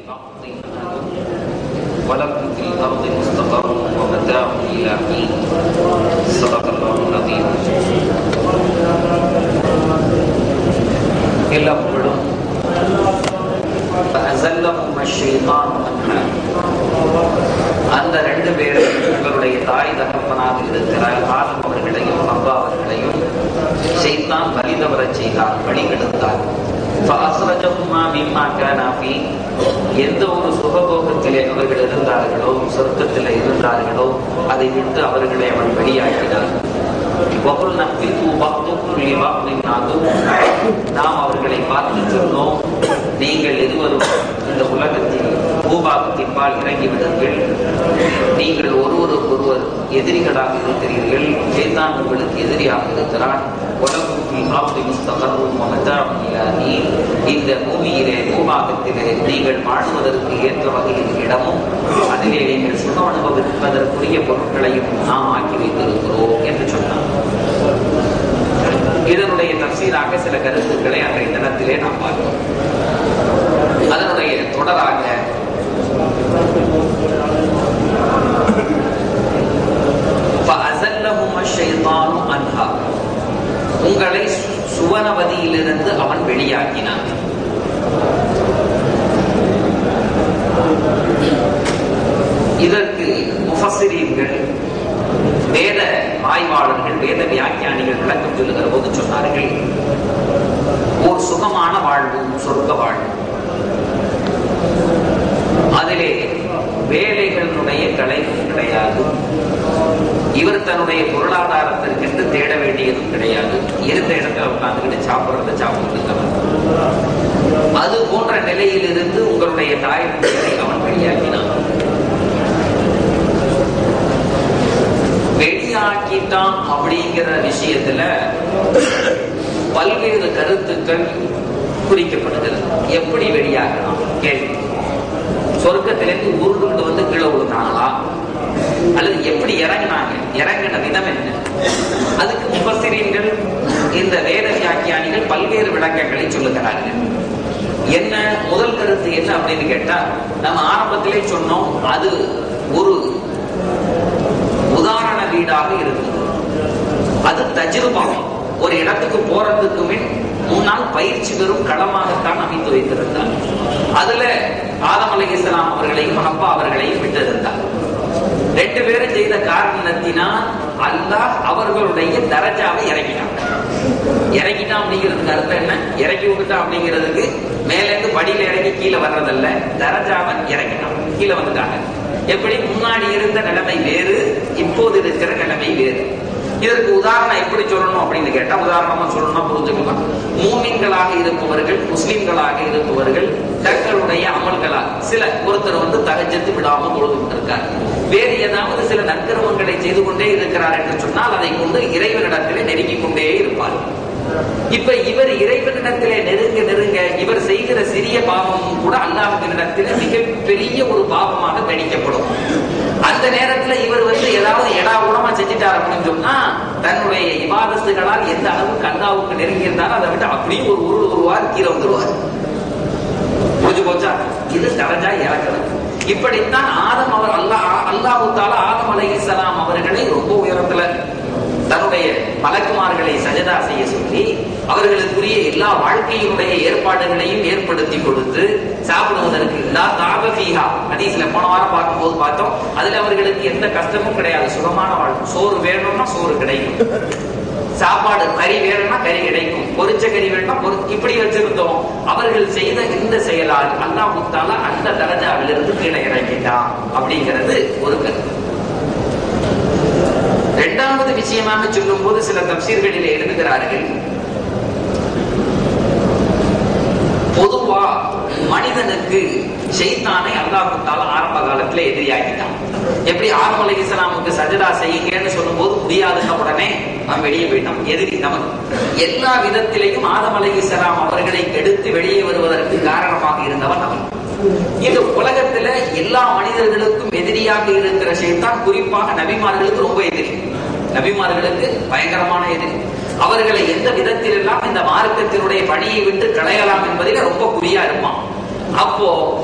بعض ولكم في الأرض مستقر ومتاع إلى حين صدق الله العظيم எல்லா புகழும் فأزلهم الشيطان عنها அந்த ரெண்டு பேரும் இவருடைய தாய் தகப்பனாக இருக்கிற ஆதம் அவர்களையும் அப்பா அவர்களையும் செய்தான் வழி தவறச் செய்தான் வழி கெடுத்தான் فأخرجهما مما كان فيه எந்த ஒரு சுகபோகத்திலே அவர்கள் இருந்தார்களோ சொர்க்கத்திலே இருந்தார்களோ அதை விட்டு அவர்களை அவன் வெளியாக்கினான் வகுல் நம்பித்து பக்துக்கும் லிபாக்லின் நாதும் நாம் அவர்களை பார்த்து சொன்னோம் நீங்கள் இருவரும் இந்த உலகத்தில் பூபாகத்தின் பால் இறங்கி விடுங்கள் நீங்கள் ஒருவருக்கு ஒருவர் எதிரிகளாக இருக்கிறீர்கள் சேத்தான் உங்களுக்கு எதிரியாக இருக்கிறான் உலகத்தில் ஆப்தி முஸ்தகரும் மமதாமி இந்த பூமியிலே பூபாகத்திலே நீங்கள் வாழ்வதற்கு ஏற்ற வகையில் இடமும் அதிலே நீங்கள் சுகம் அனுபவிப்பதற்குரிய பொருட்களையும் நாம் ஆக்கி வைத்திருக்கிறோம் என்று சொன்னார் இதனுடைய தப்சீராக சில கருத்துக்களை அன்றைய தினத்திலே நாம் பார்த்தோம் அதனுடைய தொடராக உங்களை சுவனவதியிலிருந்து அவன் வெளியாக்கினான் இதற்கு முஃபசிரியர்கள் வேத ஆய்வாளர்கள் வேத வியாக்கியானிகள் விளக்கம் சொல்லுகிற போது சொன்னார்கள் ஒரு சுகமான வாழ்வு சொர்க்க வாழ்வு அதிலே வேலைகளுடைய கலைவும் கிடையாது இவர் தன்னுடைய பொருளாதாரத்திற்கென்று தேட வேண்டியதும் கிடையாது இருந்த இடத்துல உட்கார்ந்துக்கிட்டு சாப்பிடுறத சாப்பிட்டு அது போன்ற நிலையிலிருந்து உங்களுடைய தாய் அவன் வெளியாக்கினான் வெளியாக்கிட்டான் அப்படிங்கிற விஷயத்துல பல்வேறு கருத்துக்கள் குறிக்கப்படுகிறது எப்படி வெளியாகலாம் கேள்வி சொர்க்கத்திலிருந்து உருண்டு வந்து கீழே விழுந்தாங்களா அல்லது எப்படி இறங்கினாங்க இறங்கின விதம் என்ன அதுக்கு முபசிரியர்கள் இந்த வேத வியாக்கியானிகள் பல்வேறு விளக்கங்களை சொல்லுகிறார்கள் என்ன முதல் கருத்து என்ன அப்படின்னு கேட்டா நம்ம ஆரம்பத்திலே சொன்னோம் அது ஒரு உதாரண வீடாக இருக்குது அது தஜிருபம் ஒரு இடத்துக்கு போறதுக்கு முன் முன்னால் பயிற்சி பெறும் களமாகத்தான் அமைத்து வைத்திருந்தார் அதுல ஆதம் அலி இஸ்லாம் அவர்களையும் அப்பா அவர்களையும் விட்டிருந்தார் ரெண்டு பேரும் செய்த காரணத்தினால் அல்லாஹ் அவர்களுடைய தரஜாவை இறக்கினான் இறக்கிட்டான் அப்படிங்கிறதுக்கு அர்த்தம் என்ன இறக்கி விட்டுட்டான் அப்படிங்கிறதுக்கு மேல இருந்து படியில இறங்கி கீழே வர்றதல்ல தரஜாவை இறக்கினான் கீழே வந்துட்டாங்க எப்படி முன்னாடி இருந்த நிலைமை வேறு இப்போது இருக்கிற நிலைமை வேறு இதற்கு உதாரணம் எப்படி சொல்லணும் அப்படின்னு கேட்டா உதாரணமா சொல்லணும்னா புரிஞ்சுக்கலாம் மூமின்களாக இருப்பவர்கள் முஸ்லிம்களாக இருப்பவர்கள் தங்களுடைய அமல்களால் சில ஒருத்தர் வந்து தகஜத்து விடாமல் தொழுது கொண்டிருக்கார் வேறு ஏதாவது சில நற்கர்மங்களை செய்து கொண்டே இருக்கிறார் என்று சொன்னால் அதை கொண்டு இறைவனிடத்திலே நெருங்கிக் கொண்டே இருப்பார் இப்ப இவர் இறைவனிடத்திலே நெருங்க நெருங்க இவர் செய்கிற சிறிய பாவமும் கூட அல்லாஹினிடத்திலே மிக பெரிய ஒரு பாவமாக கணிக்கப்படும் அந்த நேரத்துல இவர் வந்து ஏதாவது எடா உடமா செஞ்சுட்டார் அப்படின்னு சொன்னா தன்னுடைய இபாதத்துகளால் எந்த அளவுக்கு அல்லாவுக்கு நெருங்கி இருந்தாலும் அதை விட்டு அப்படியே ஒரு உருள் உருவார் கீழே வந்துருவார் புரிஞ்சு போச்சா இது தரஜா இறக்குறது இப்படித்தான் ஆதம் அவர் அல்லாஹ் அல்லாஹு தாலா ஆதம் அலை இஸ்லாம் அவர்களை ரொம்ப உயரத்துல தன்னுடைய மலக்குமார்களை சஜதா செய்ய சொல்லி அவர்களுக்குரிய எல்லா வாழ்க்கையினுடைய ஏற்பாடுகளையும் ஏற்படுத்தி கொடுத்து சாப்பிடுவதற்கு எல்லா தாபீகா ஹதீஸ்ல போன வாரம் பார்க்கும்போது பார்த்தோம் அதுல அவர்களுக்கு எந்த கஷ்டமும் கிடையாது சுகமான வாழ்க்கை சோறு வேணும்னா சோறு கிடைக்கும் சாப்பாடு கறி வேணும்னா கறி கிடைக்கும் பொரிச்ச கறி வேணும்னா பொரி இப்படி வச்சிருந்தோம் அவர்கள் செய்த இந்த செயலால் அல்லா முத்தால அந்த தரஜாவிலிருந்து கீழே இறங்கிட்டான் அப்படிங்கிறது ஒரு கருத்து இரண்டாவது விஷயமாக சொல்லும் போது சில தப்சீர்களில் எழுதுகிறார்கள் பொதுவா மனிதனுக்கு செய்தானை அல்லாஹுத்தால ஆரம்ப காலத்துல எதிரியாக்கிட்டான் எப்படி ஆரம் அலி இஸ்லாமுக்கு சஜதா செய்யுங்கன்னு சொல்லும் போது முடியாதுங்க உடனே அவன் வெளியே போயிட்டான் எதிரி நமக்கு எல்லா விதத்திலையும் ஆதம் அலி இஸ்லாம் அவர்களை எடுத்து வெளியே வருவதற்கு காரணமாக இருந்தவன் அவன் இந்த உலகத்துல எல்லா மனிதர்களுக்கும் எதிரியாக இருக்கிற செய்தான் குறிப்பாக நபிமார்களுக்கு ரொம்ப எதிரி நபிமார்களுக்கு பயங்கரமான எதிரி அவர்களை எந்த விதத்தில் எல்லாம் இந்த மார்க்கத்தினுடைய பணியை விட்டு களையலாம் என்பதில் ரொம்ப குறியா இருப்பான் அப்போ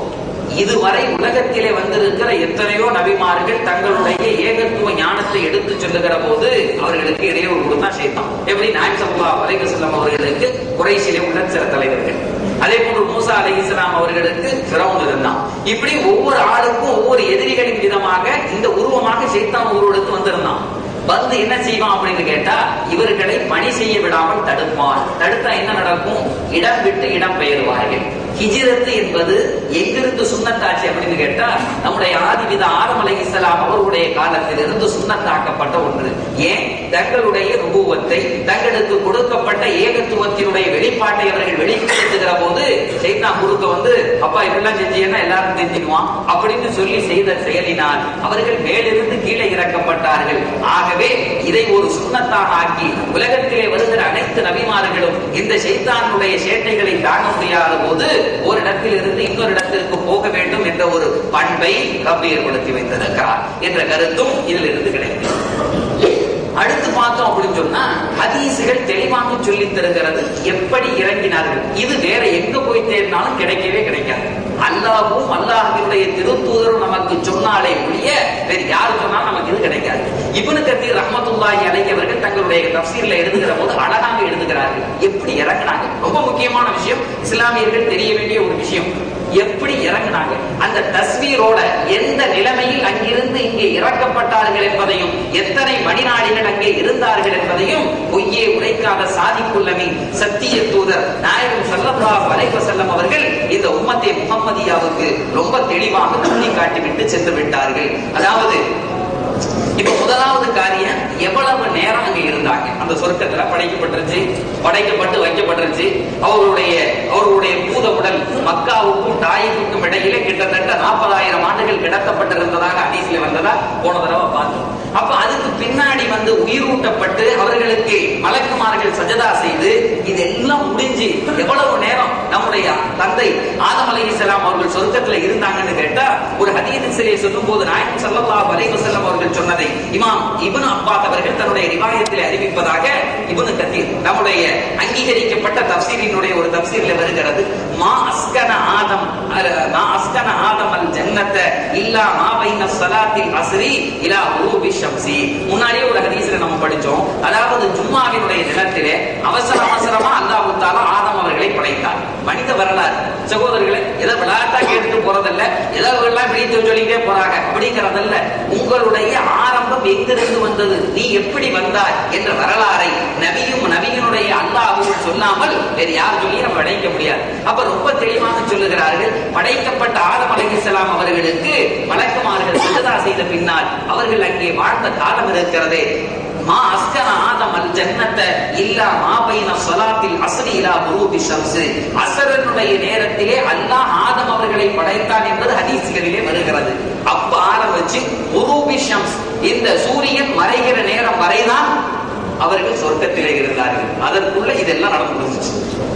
இதுவரை உலகத்திலே வந்திருக்கிற எத்தனையோ நபிமார்கள் தங்களுடைய ஏகத்துவ ஞானத்தை எடுத்து சொல்லுகிற போது அவர்களுக்கு இடையூறு கொடுத்தா செய்தான் எப்படி நாயம் சல்லா அலைஹி வஸல்லம் அவர்களுக்கு குறைசிலே உள்ள சில தலைவர்கள் அதே போன்று மூசா அலை இஸ்லாம் அவர்களுக்கு ஃபிரௌன் இருந்தான் இப்படி ஒவ்வொரு ஆளுக்கும் ஒவ்வொரு எதிரிகளின் விதமாக இந்த உருவமாக சைத்தான் ஊரோடுக்கு வந்திருந்தான் வந்து என்ன செய்வான் அப்படின்னு கேட்டா இவர்களை பணி செய்ய விடாமல் தடுப்பான் தடுத்தா என்ன நடக்கும் இடம் விட்டு இடம் பெயர்வார்கள் ஹிஜ்ரத்து என்பது எங்கிருந்து சுண்ணத்தாச்சு அப்படின்னு கேட்டா நம்முடைய ஆதிவித ஆதம் அலை இஸ்லாம் அவர்களுடைய காலத்திலிருந்து சுண்ணத்தாக்கப்பட்ட ஒன்று ஏன் தங்களுடைய நுபுவத்தை தங்களுக்கு கொடுக்கப்பட்ட ஏகத்துவத்தினுடைய வெளிப்பாட்டை அவர்கள் வெளிப்படுத்துகிற போது சைத்தான் குறுக்க வந்து அப்பா இப்படிலாம் செஞ்சீங்கன்னா எல்லாரும் தெரிஞ்சுக்குவான் அப்படின்னு சொல்லி செய்த செயலினால் அவர்கள் மேலிருந்து கீழே இறக்கப்பட்டார்கள் ஆகவே இதை ஒரு சுண்ணத்தாக ஆக்கி உலகத்திலே வருகிற அனைத்து நபிமார்களும் இந்த சைத்தானுடைய சேட்டைகளை தாங்க முடியாத போது ஒரு இடத்தில் இருந்து இன்னொரு இடத்திற்கு போக வேண்டும் என்ற ஒரு பண்பை ரப்பு ஏற்படுத்தி வைத்திருக்கிறார் என்ற கருத்தும் இதில் இருந்து கிடைக்கிறது அடுத்து பார்த்தோம் அப்படின்னு சொன்னா ஹதீசுகள் தெளிவாக சொல்லி தருகிறது எப்படி இறங்கினார்கள் இது வேற எங்க போய் தேடினாலும் கிடைக்கவே கிடைக்காது அல்லாஹ்வும் அல்லாஹினுடைய திருத்தூதரும் நமக்கு சொன்னாலே ஒழிய வேறு யாரு சொன்னாலும் நமக்கு இது கிடைக்காது இப்னு கத்தீர் ரஹ்மத்துல்லாஹி அலைஹி அவர்கள் தங்களுடைய தஃசீர்ல எழுதுகிற போது அழகாக எழுதுகிறார்கள் எப்படி இறங்கினாங்க ரொம்ப முக்கியமான விஷயம் இஸ்லாமியர்கள் தெரிய வேண்டிய ஒரு விஷயம் எப்படி இறங்கினாங்க அந்த தஸ்வீரோட எந்த நிலைமையில் அங்கிருந்து இங்கே இறக்கப்பட்டார்கள் என்பதையும் எத்தனை மணிநாடிகள் அங்கே இருந்தார்கள் என்பதையும் பொய்யே உரைக்காத சாதிக்குள்ளமி சத்திய தூதர் நாயகம் சல்லல்லாஹு அலைஹி வஸல்லம் அவர்கள் இந்த உம்மத்தே முகம்மதியாவுக்கு ரொம்ப தெளிவாக சொல்லி காட்டிவிட்டு சென்று விட்டார்கள் அதாவது இப்ப முதலாவது காரியம் எவ்வளவு நேரம் அங்க இருந்தாங்க அந்த சொர்க்கத்துல படைக்கப்பட்டிருச்சு படைக்கப்பட்டு வைக்கப்பட்டிருச்சு அவர்களுடைய அவர்களுடைய பூத உடல் மக்காவுக்கும் தாயிற்கும் இடையிலே கிட்டத்தட்ட நாற்பதாயிரம் ஆண்டுகள் கிடத்தப்பட்டிருந்ததாக ஹதீஸ்ல வந்ததா போன தடவை பார்த்தோம் அப்ப அதுக்கு பின்னாடி வந்து உயிரூட்டப்பட்டு அவர்களுக்கு மலக்குமார்கள் சஜதா செய்து இதெல்லாம் முடிஞ்சு எவ்வளவு நேரம் நம்முடைய தந்தை ஆதம் அலைஹிஸ்ஸலாம் அவர்கள் சொர்க்கத்துல இருந்தாங்கன்னு கேட்டா ஒரு ஹதீஸிலே சொல்லும் போது நாயகம் ஸல்லல்லாஹு அலைஹி வஸல்லம் அவர்கள் சொன்னதை இமாம் இப்னு அப்பாஸ் அவர்கள் தன்னுடைய ரிவாயத்திலே அறிவிப்பதாக இப்னு கத்தீர் நம்முடைய அங்கீகரிக்கப்பட்ட தப்சீரினுடைய ஒரு தப்சீரில் வருகிறது மா அஸ்கன ஆதம் அல- மா அஸ்கன ஆதம் அல் ஜன்னத்த இல்லா மா பைன ஸலாத்தில் அஸ்ரி இலா உருபி ஷம்சி முன்னாடியே ஒரு ஹதீஸ்ல நம்ம படிச்சோம் அதாவது ஜும்மாவினுடைய தினத்திலே அவசர அவசரமா அல்லாஹ் தஆலா ஆதம் அவர்களை படைத்தார் மனித வரலாறு சகோதரர்களே ஏதோ விளையாட்டா கேட்டுட்டு போறதல்ல ஏதோ எல்லாம் பிடித்து சொல்லிட்டே போறாங்க அப்படிங்கறதல்ல உங்களுடைய ஆரம்பம் எங்கிருந்து வந்தது நீ எப்படி வந்தாய் என்ற வரலாறை நபியும் நபியினுடைய அல்லாஹ்வும் சொல்லாமல் வேறு யார் சொல்லி நம்ம அடைக்க முடியாது அப்ப ரொம்ப தெளிவாக சொல்லுகிறார்கள் படைக்கப்பட்ட ஆதம் அலைஹிஸ்ஸலாம் அவர்களுக்கு வழக்கமார்கள் சிததா செய்த பின்னால் அவர்கள் அங்கே வாழ்ந்த காலம் இருக்கிறதே மா அஸ்கன ஆதம் அல் ஜன்னத்த இல்லா மா பைன ஸலாத்தில் அஸ்ரி இலா குரூபி ஷம்ஸ் அஸ்ரனுடைய நேரத்திலே அல்லாஹ் ஆதம் அவர்களை படைத்தான் என்பது ஹதீஸ்களிலே வருகிறது அப்ப ஆரம்பிச்சு குரூபி ஷம்ஸ் இந்த சூரியன் மறைகிற நேரம் வரைதான் அவர்கள் சொர்க்கத்திலே இருந்தார்கள் அதற்குள்ள இதெல்லாம் நடந்து முடிஞ்சிச்சு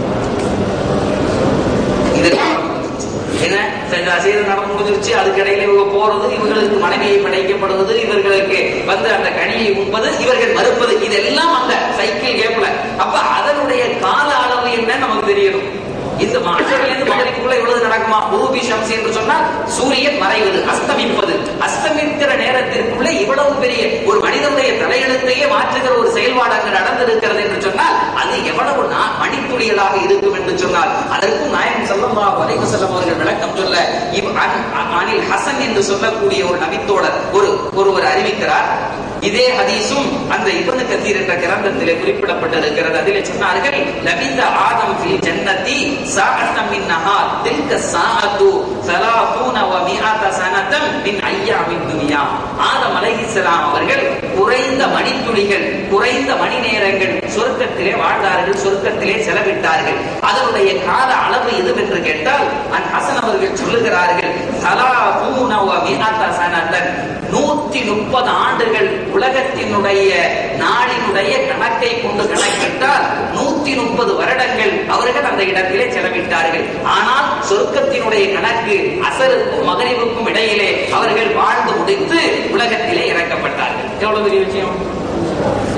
இதெல்லாம் நடந்து முடிஞ்சிச்சு. என்ன செஞ்சா செய்து நடந்து முடிஞ்சிருச்சு அதுக்கு இடையில இவங்க போறது இவங்களுக்கு மனைவியை படைக்கப்படுவது இவர்களுக்கு வந்து அந்த கனியை உண்பது இவர்கள் மறுப்பது இதெல்லாம் அந்த சைக்கிள் கேப்ல அப்ப அதனுடைய கால அளவு என்ன நமக்கு தெரியணும் இந்த மாற்றங்கள் இருந்து மகரிக்குள்ள எவ்வளவு நடக்குமா குருபி ஷம்சி என்று சொன்னால் சூரியன் மறைவது அஸ்தமிப்பது அஸ்தமிக்கிற நேரத்திற்குள்ள இவ்வளவு பெரிய ஒரு மனிதனுடைய தலையெழுத்தையே மாற்றுகிற ஒரு செயல்பாடு அங்கு நடந்திருக்கிறது என்று சொன்னால் அது எவ்வளவு நா- மணித்துளிகளாக இருக்கும் என்று சொன்னால் அதற்கும் நாயகம் ஸல்லல்லாஹு அலைஹி வஸல்லம் அவர்கள் விளக்கம் சொல்ல இவ் அன்- அனில் ஹசன் என்று சொல்லக்கூடிய ஒரு நபித்தோழர் ஒரு ஒருவர் அறிவிக்கிறார் இதே ஹதீஸும் அந்த இப்னு கத்தீர் என்ற கிரந்தத்திலே குறிப்பிடப்பட்டிருக்கிறது அதிலே சொன்னார்கள் லபிந்த ஆதம் ஃபில் ஜன்னதி சாஅத்தம் மின் நஹார் தில்க சாஅத்து ஸலாஃபூன வ மிஆத சனதம் மின் ஐயாமின் துனியா ஆதம் அலைஹிஸ்ஸலாம் அவர்கள் குறைந்த மணித்துளிகள் குறைந்த மணி நேரங்கள் சொர்க்கத்திலே வாழ்ந்தார்கள் சொர்க்கத்திலே செலவிட்டார்கள் அதனுடைய கால அளவு எதுவென்று கேட்டால் அன் ஹசன் அவர்கள் சொல்லுகிறார்கள் ஸலாஃபூன வ மிஆத சனதன் நூத்தி முப்பது ஆண்டுகள் உலகத்தினுடைய நாடினுடைய கணக்கை கொண்டு கணக்கிட்டால் நூத்தி முப்பது வருடங்கள் அவர்கள் அந்த இடத்திலே செலவிட்டார்கள் ஆனால் சொர்க்கத்தினுடைய கணக்கு அசருக்கும் மகரிவுக்கும் இடையிலே அவர்கள் வாழ்ந்து முடித்து உலகத்திலே இறக்கப்பட்டார்கள் எவ்வளவு பெரிய விஷயம்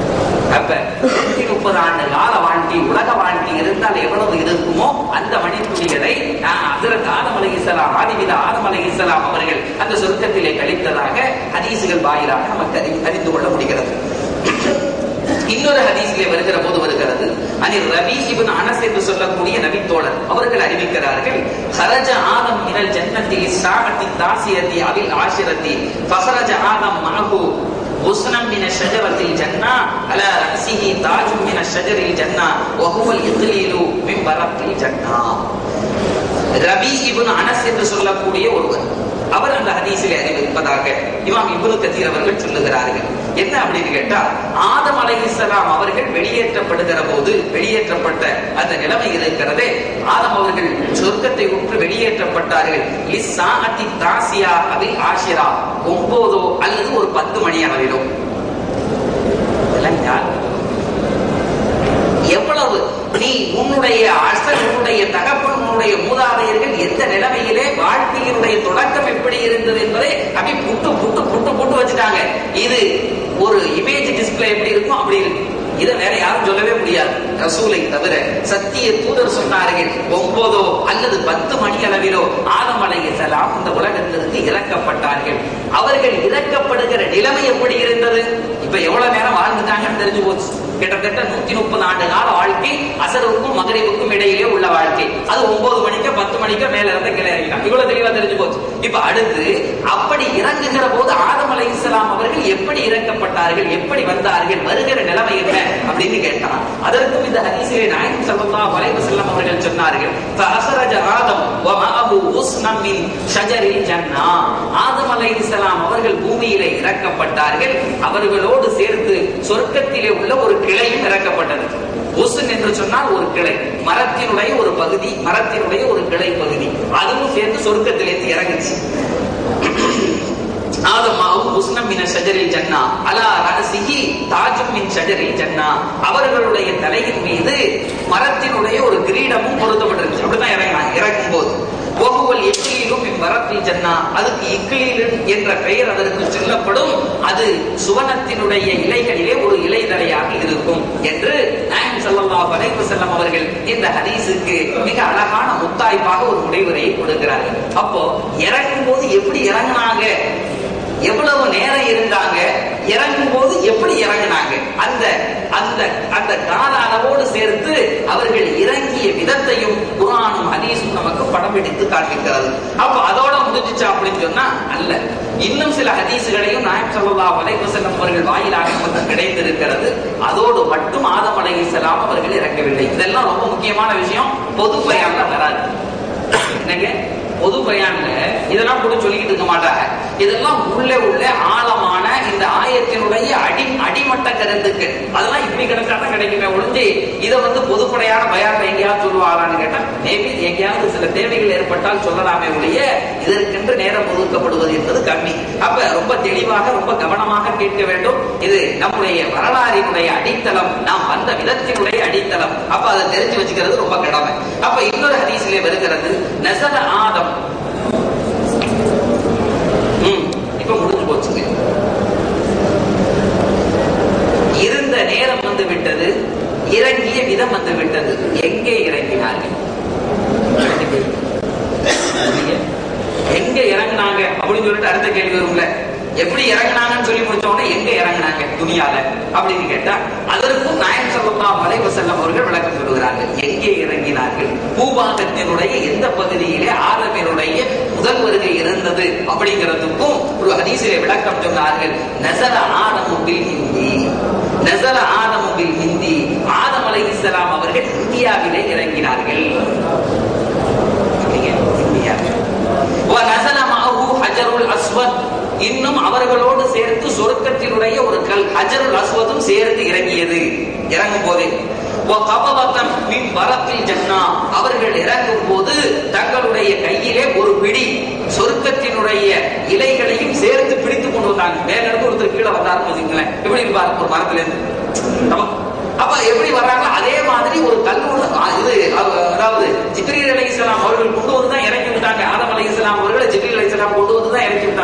அப்ப நூத்தி முப்பது ஆண்டு கால வாழ்க்கை உலக வாழ்க்கை இருந்தால் எவ்வளவு இருக்குமோ அந்த மணித்துளிகளை அதிரத் ஆதம் அலை இஸ்லாம் ஆதிவித ஆதம் அலை இஸ்லாம் அவர்கள் அந்த சொர்க்கத்திலே கழித்ததாக ஹதீசுகள் வாயிலாக நமக்கு அறி- அறிந்து கொள்ள முடிகிறது இன்னொரு ஹதீஸிலே வருகிற போது வருகிறது அனில் ரபி இப்னு அனஸ் என்று சொல்லக்கூடிய நபித்தோழர் அவர்கள் அறிவிக்கிறார்கள் ஹரஜ ஆதம் மினல் ஜன்னத்தி லிஸ்ஸாஅத்தி தாசியத்தி அவில் ஆஷிரத்தி ஃபஹரஜ ஆதம் மஅஹு غصنا من شجرة الجنة على رأسه تاج من الشجر الجنة وهو الإقليل من برق الجنة ரபி இப்னு அனஸ் என்று சொல்லக்கூடிய ஒருவர் அவர் அந்த ஹதீஸிலே அறிவிப்பதாக இமாம் இப்னு கதீர் அவர்கள் சொல்லுகிறார்கள் என்ன அப்படின்னு கேட்டா ஆதம் அலைஹிஸ்ஸலாம் அவர்கள் வெளியேற்றப்படுகிற போது வெளியேற்றப்பட்ட அந்த நிலைமை இருக்கிறதே ஆதம் அவர்கள் சொர்க்கத்தை விட்டு வெளியேற்றப்பட்டார்கள் லிஸ்ஸாஅத்தி தாசியா அபில் ஆஷிரா ஒன்பதோ அல்லது ஒரு பத்து மணி அளவிலோ இதெல்லாம் யார் எவ்வளவு நீ உன்னுடைய அசல் உன்னுடைய தகப்பன் உன்னுடைய மூதாதையர்கள் எந்த நிலைமையிலே வாழ்க்கையினுடைய தொடக்கம் எப்படி இருந்தது என்பதை அப்படி புட்டு புட்டு புட்டு புட்டு வச்சுட்டாங்க இது ஒரு இமேஜ் டிஸ்ப்ளே எப்படி இருக்கும் அப்படி இருக்கு இதை வேற யாரும் சொல்லவே முடியாது ரசூலை தவிர சத்திய தூதர் சொன்னார்கள் ஒன்பதோ அல்லது பத்து மணி அளவிலோ ஆதம் அலைஹிஸ்ஸலாம் இந்த உலகத்திற்கு இறக்கப்பட்டார்கள் அவர்கள் இறக்கப்படுகிற நிலைமை எப்படி இருந்தது இப்ப எவ்வளவு நேரம் வாழ்ந்துட்டாங்கன்னு தெரிஞ்சு போச்சு கிட்டத்தட்ட நூத்தி முப்பது ஆண்டு கால வாழ்க்கை அசருக்கும் மகரிவுக்கும் இடையிலே உள்ள வாழ்க்கை அது ஒன்பது மணிக்கு பத்து மணிக்கு மேல இருந்து கீழே இறங்கிட்டாங்க இவ்வளவு தெளிவா தெரிஞ்சு போச்சு இப்ப அடுத்து அப்படி இறங்குகிற போது ஆதம் அலை இஸ்லாம் அவர்கள் எப்படி இறக்கப்பட்டார்கள் எப்படி வந்தார்கள் வருகிற நிலைமை என்ன அப்படின்னு கேட்டான் அதற்கும் இந்த ஹதீஸிலே நாயகம் ஸல்லல்லாஹு அலைஹி வஸல்லம் அவர்கள் சொன்னார்கள் ஃபஅஸரஜ ஆதம் வ மஅஹு உஸ்னம் மின் ஷஜரில் ஜன்னா ஆதம் அலைஹிஸ்ஸலாம் அவர்கள் பூமியிலே இறக்கப்பட்டார்கள் அவர்களோடு சேர்த்து சொர்க்கத்திலே உள்ள ஒரு கிளையும் இறக்கப்பட்டது உசுன் என்று சொன்னால் ஒரு கிளை மரத்தினுடைய ஒரு பகுதி மரத்தினுடைய ஒரு கிளை பகுதி அதுவும் சேர்த்து சொர்க்கத்திலேருந்து இறங்குச்சு ஆதமாவும் உஸ்னம் மின ஷஜரில் ஜன்னா அலா ரஹசிஹி தாஜும் மின் ஷஜரில் ஜன்னா அவர்களுடைய தலையின் மீது மரத்தினுடைய ஒரு கிரீடமும் பொருத்தப்பட்டிருந்துச்சு அப்படிதான் இறங்கினாங்க இறக்கும் போது ஒவ்வொரு இக்கிலிலும் இம்மரத்தில் ஜன்னா அதுக்கு இக்கிலீல் என்ற பெயர் அதற்கு சொல்லப்படும் அது சுவனத்தினுடைய இலைகளிலே ஒரு இலைதலையாக இருக்கும் என்று நாயம் ஸல்லல்லாஹு அலைஹி வஸல்லம் அவர்கள் இந்த ஹதீஸுக்கு மிக அழகான முத்தாய்ப்பாக ஒரு முடிவுரையை கொடுக்கிறார்கள் அப்போ இறங்கும் போது எப்படி இறங்குனாங்க எவ்வளவு நேரம் இருந்தாங்க இறங்கும் போது எப்படி இறங்கினாங்க அந்த அந்த அந்த கால அளவோடு சேர்த்து அவர்கள் இறங்கிய விதத்தையும் குரானும் ஹதீஸும் நமக்கு படம் பிடித்து காண்பிக்கிறது அப்ப அதோட முடிஞ்சுச்சா அப்படின்னு சொன்னா அல்ல இன்னும் சில ஹதீஸுகளையும் நாயம் ஸல்லல்லாஹு அலைஹி வஸல்லம் அவர்கள் வாயிலாக நமக்கு கிடைத்திருக்கிறது அதோடு மட்டும் ஆதம் அலைஹிஸ்ஸலாம் அவர்கள் இறக்கவில்லை இதெல்லாம் ரொம்ப முக்கியமான விஷயம் பொது பயான்ல வராது என்னங்க பொது பயான்ல இதெல்லாம் கூட சொல்லிக்கிட்டு இருக்க மாட்டாங்க இதெல்லாம் உள்ள உள்ள ஆழமான இந்த ஆயத்தினுடைய அடி அடிமட்ட கருத்துக்கள் அதெல்லாம் இப்படி கிடைச்சாதான் கிடைக்குமே ஒழிஞ்சு இதை வந்து பொதுப்படையான பயான்ல எங்கேயாவது சொல்லுவாங்களான்னு கேட்டா மேபி எங்கேயாவது சில தேவைகள் ஏற்பட்டால் சொல்லலாமே ஒழிய இதற்கென்று நேரம் ஒதுக்கப்படுவது என்பது கம்மி அப்ப ரொம்ப தெளிவாக ரொம்ப கவனமாக கேட்க வேண்டும் இது நம்முடைய வரலாறினுடைய அடித்தளம் நாம் வந்த விதத்தினுடைய அடித்தளம் அப்ப அதை தெரிஞ்சு வச்சுக்கிறது ரொம்ப கடமை அப்ப இன்னொரு ஹதீஸிலே வருகிறது நசல ஆதம் ம், இப்ப முடிஞ்சு போச்சுங்க இருந்த நேரம் வந்து விட்டது இறங்கிய விதம் வந்து விட்டது எங்கே இறங்கினார்கள் எங்க இறங்குனாங்க அப்படின்னு சொல்லிட்டு அடுத்த கேள்வி வரும்ல எப்படி இறங்குனாங்கன்னு சொல்லி முடிச்ச உடனே எங்க இறங்குனாங்க துணியால அப்படின்னு கேட்டா அதற்கும் நாயம் ஸல்லல்லாஹு அலைஹி வஸல்லம் அவர்கள் விளக்கம் சொல்கிறார்கள் எங்கே இறங்கினார்கள் பூபாகத்தினுடைய எந்த பகுதியிலே ஆதமினுடைய முதல் வருகை இருந்தது அப்படிங்கிறதுக்கும் ஒரு ஹதீஸிலே விளக்கம் சொன்னார்கள் நசர ஆதமு பில் ஹிந்தி நசர ஆதமு பில் ஹிந்தி ஆதம் அலைஹிஸ்ஸலாம் அவர்கள் இந்தியாவிலே இறங்கினார்கள் எப்படிங்க? இந்தியாவில் وَنَزَلَ مَعَهُ حَجَرُ الْأَسْوَدُ இன்னும் அவர்களோடு சேர்த்து சொர்க்கத்தினுடைய ஒரு கல் ஹஜருல் அஸ்வதும் சேர்த்து இறங்கியது இறங்கும் போதே وَقَبَضَةً مِنْ وَرَقِ الْجَنَّةِ அவர்கள் இறங்கும் போது தங்களுடைய கையிலே ஒரு பிடி சொர்க்கத்தினுடைய இலைகளையும் சேர்த்து பிடித்து கொண்டு வந்தாங்க மேல இருந்து ஒருத்தர் கீழே வந்தாருன்னு வச்சுங்களேன் எப்படி இருப்பார் ஒரு மரத்துல இருந்து ஆமா. அப்ப எப்படி வர்றாங்க அதே மாதிரி ஒரு கல்லூர் இது அவ- அதாவது ஜிப்ரீல் அலை இஸ்லாம் அவர்கள் கொண்டு வந்து தான் இறக்கி விட்டாங்க ஆதம் அலை இஸ்லாம் அவர்களை ஜிப்ரீல் அலை இஸ்லாம் கொண்டு வந்து தான் இறக்கி விட்டாங்க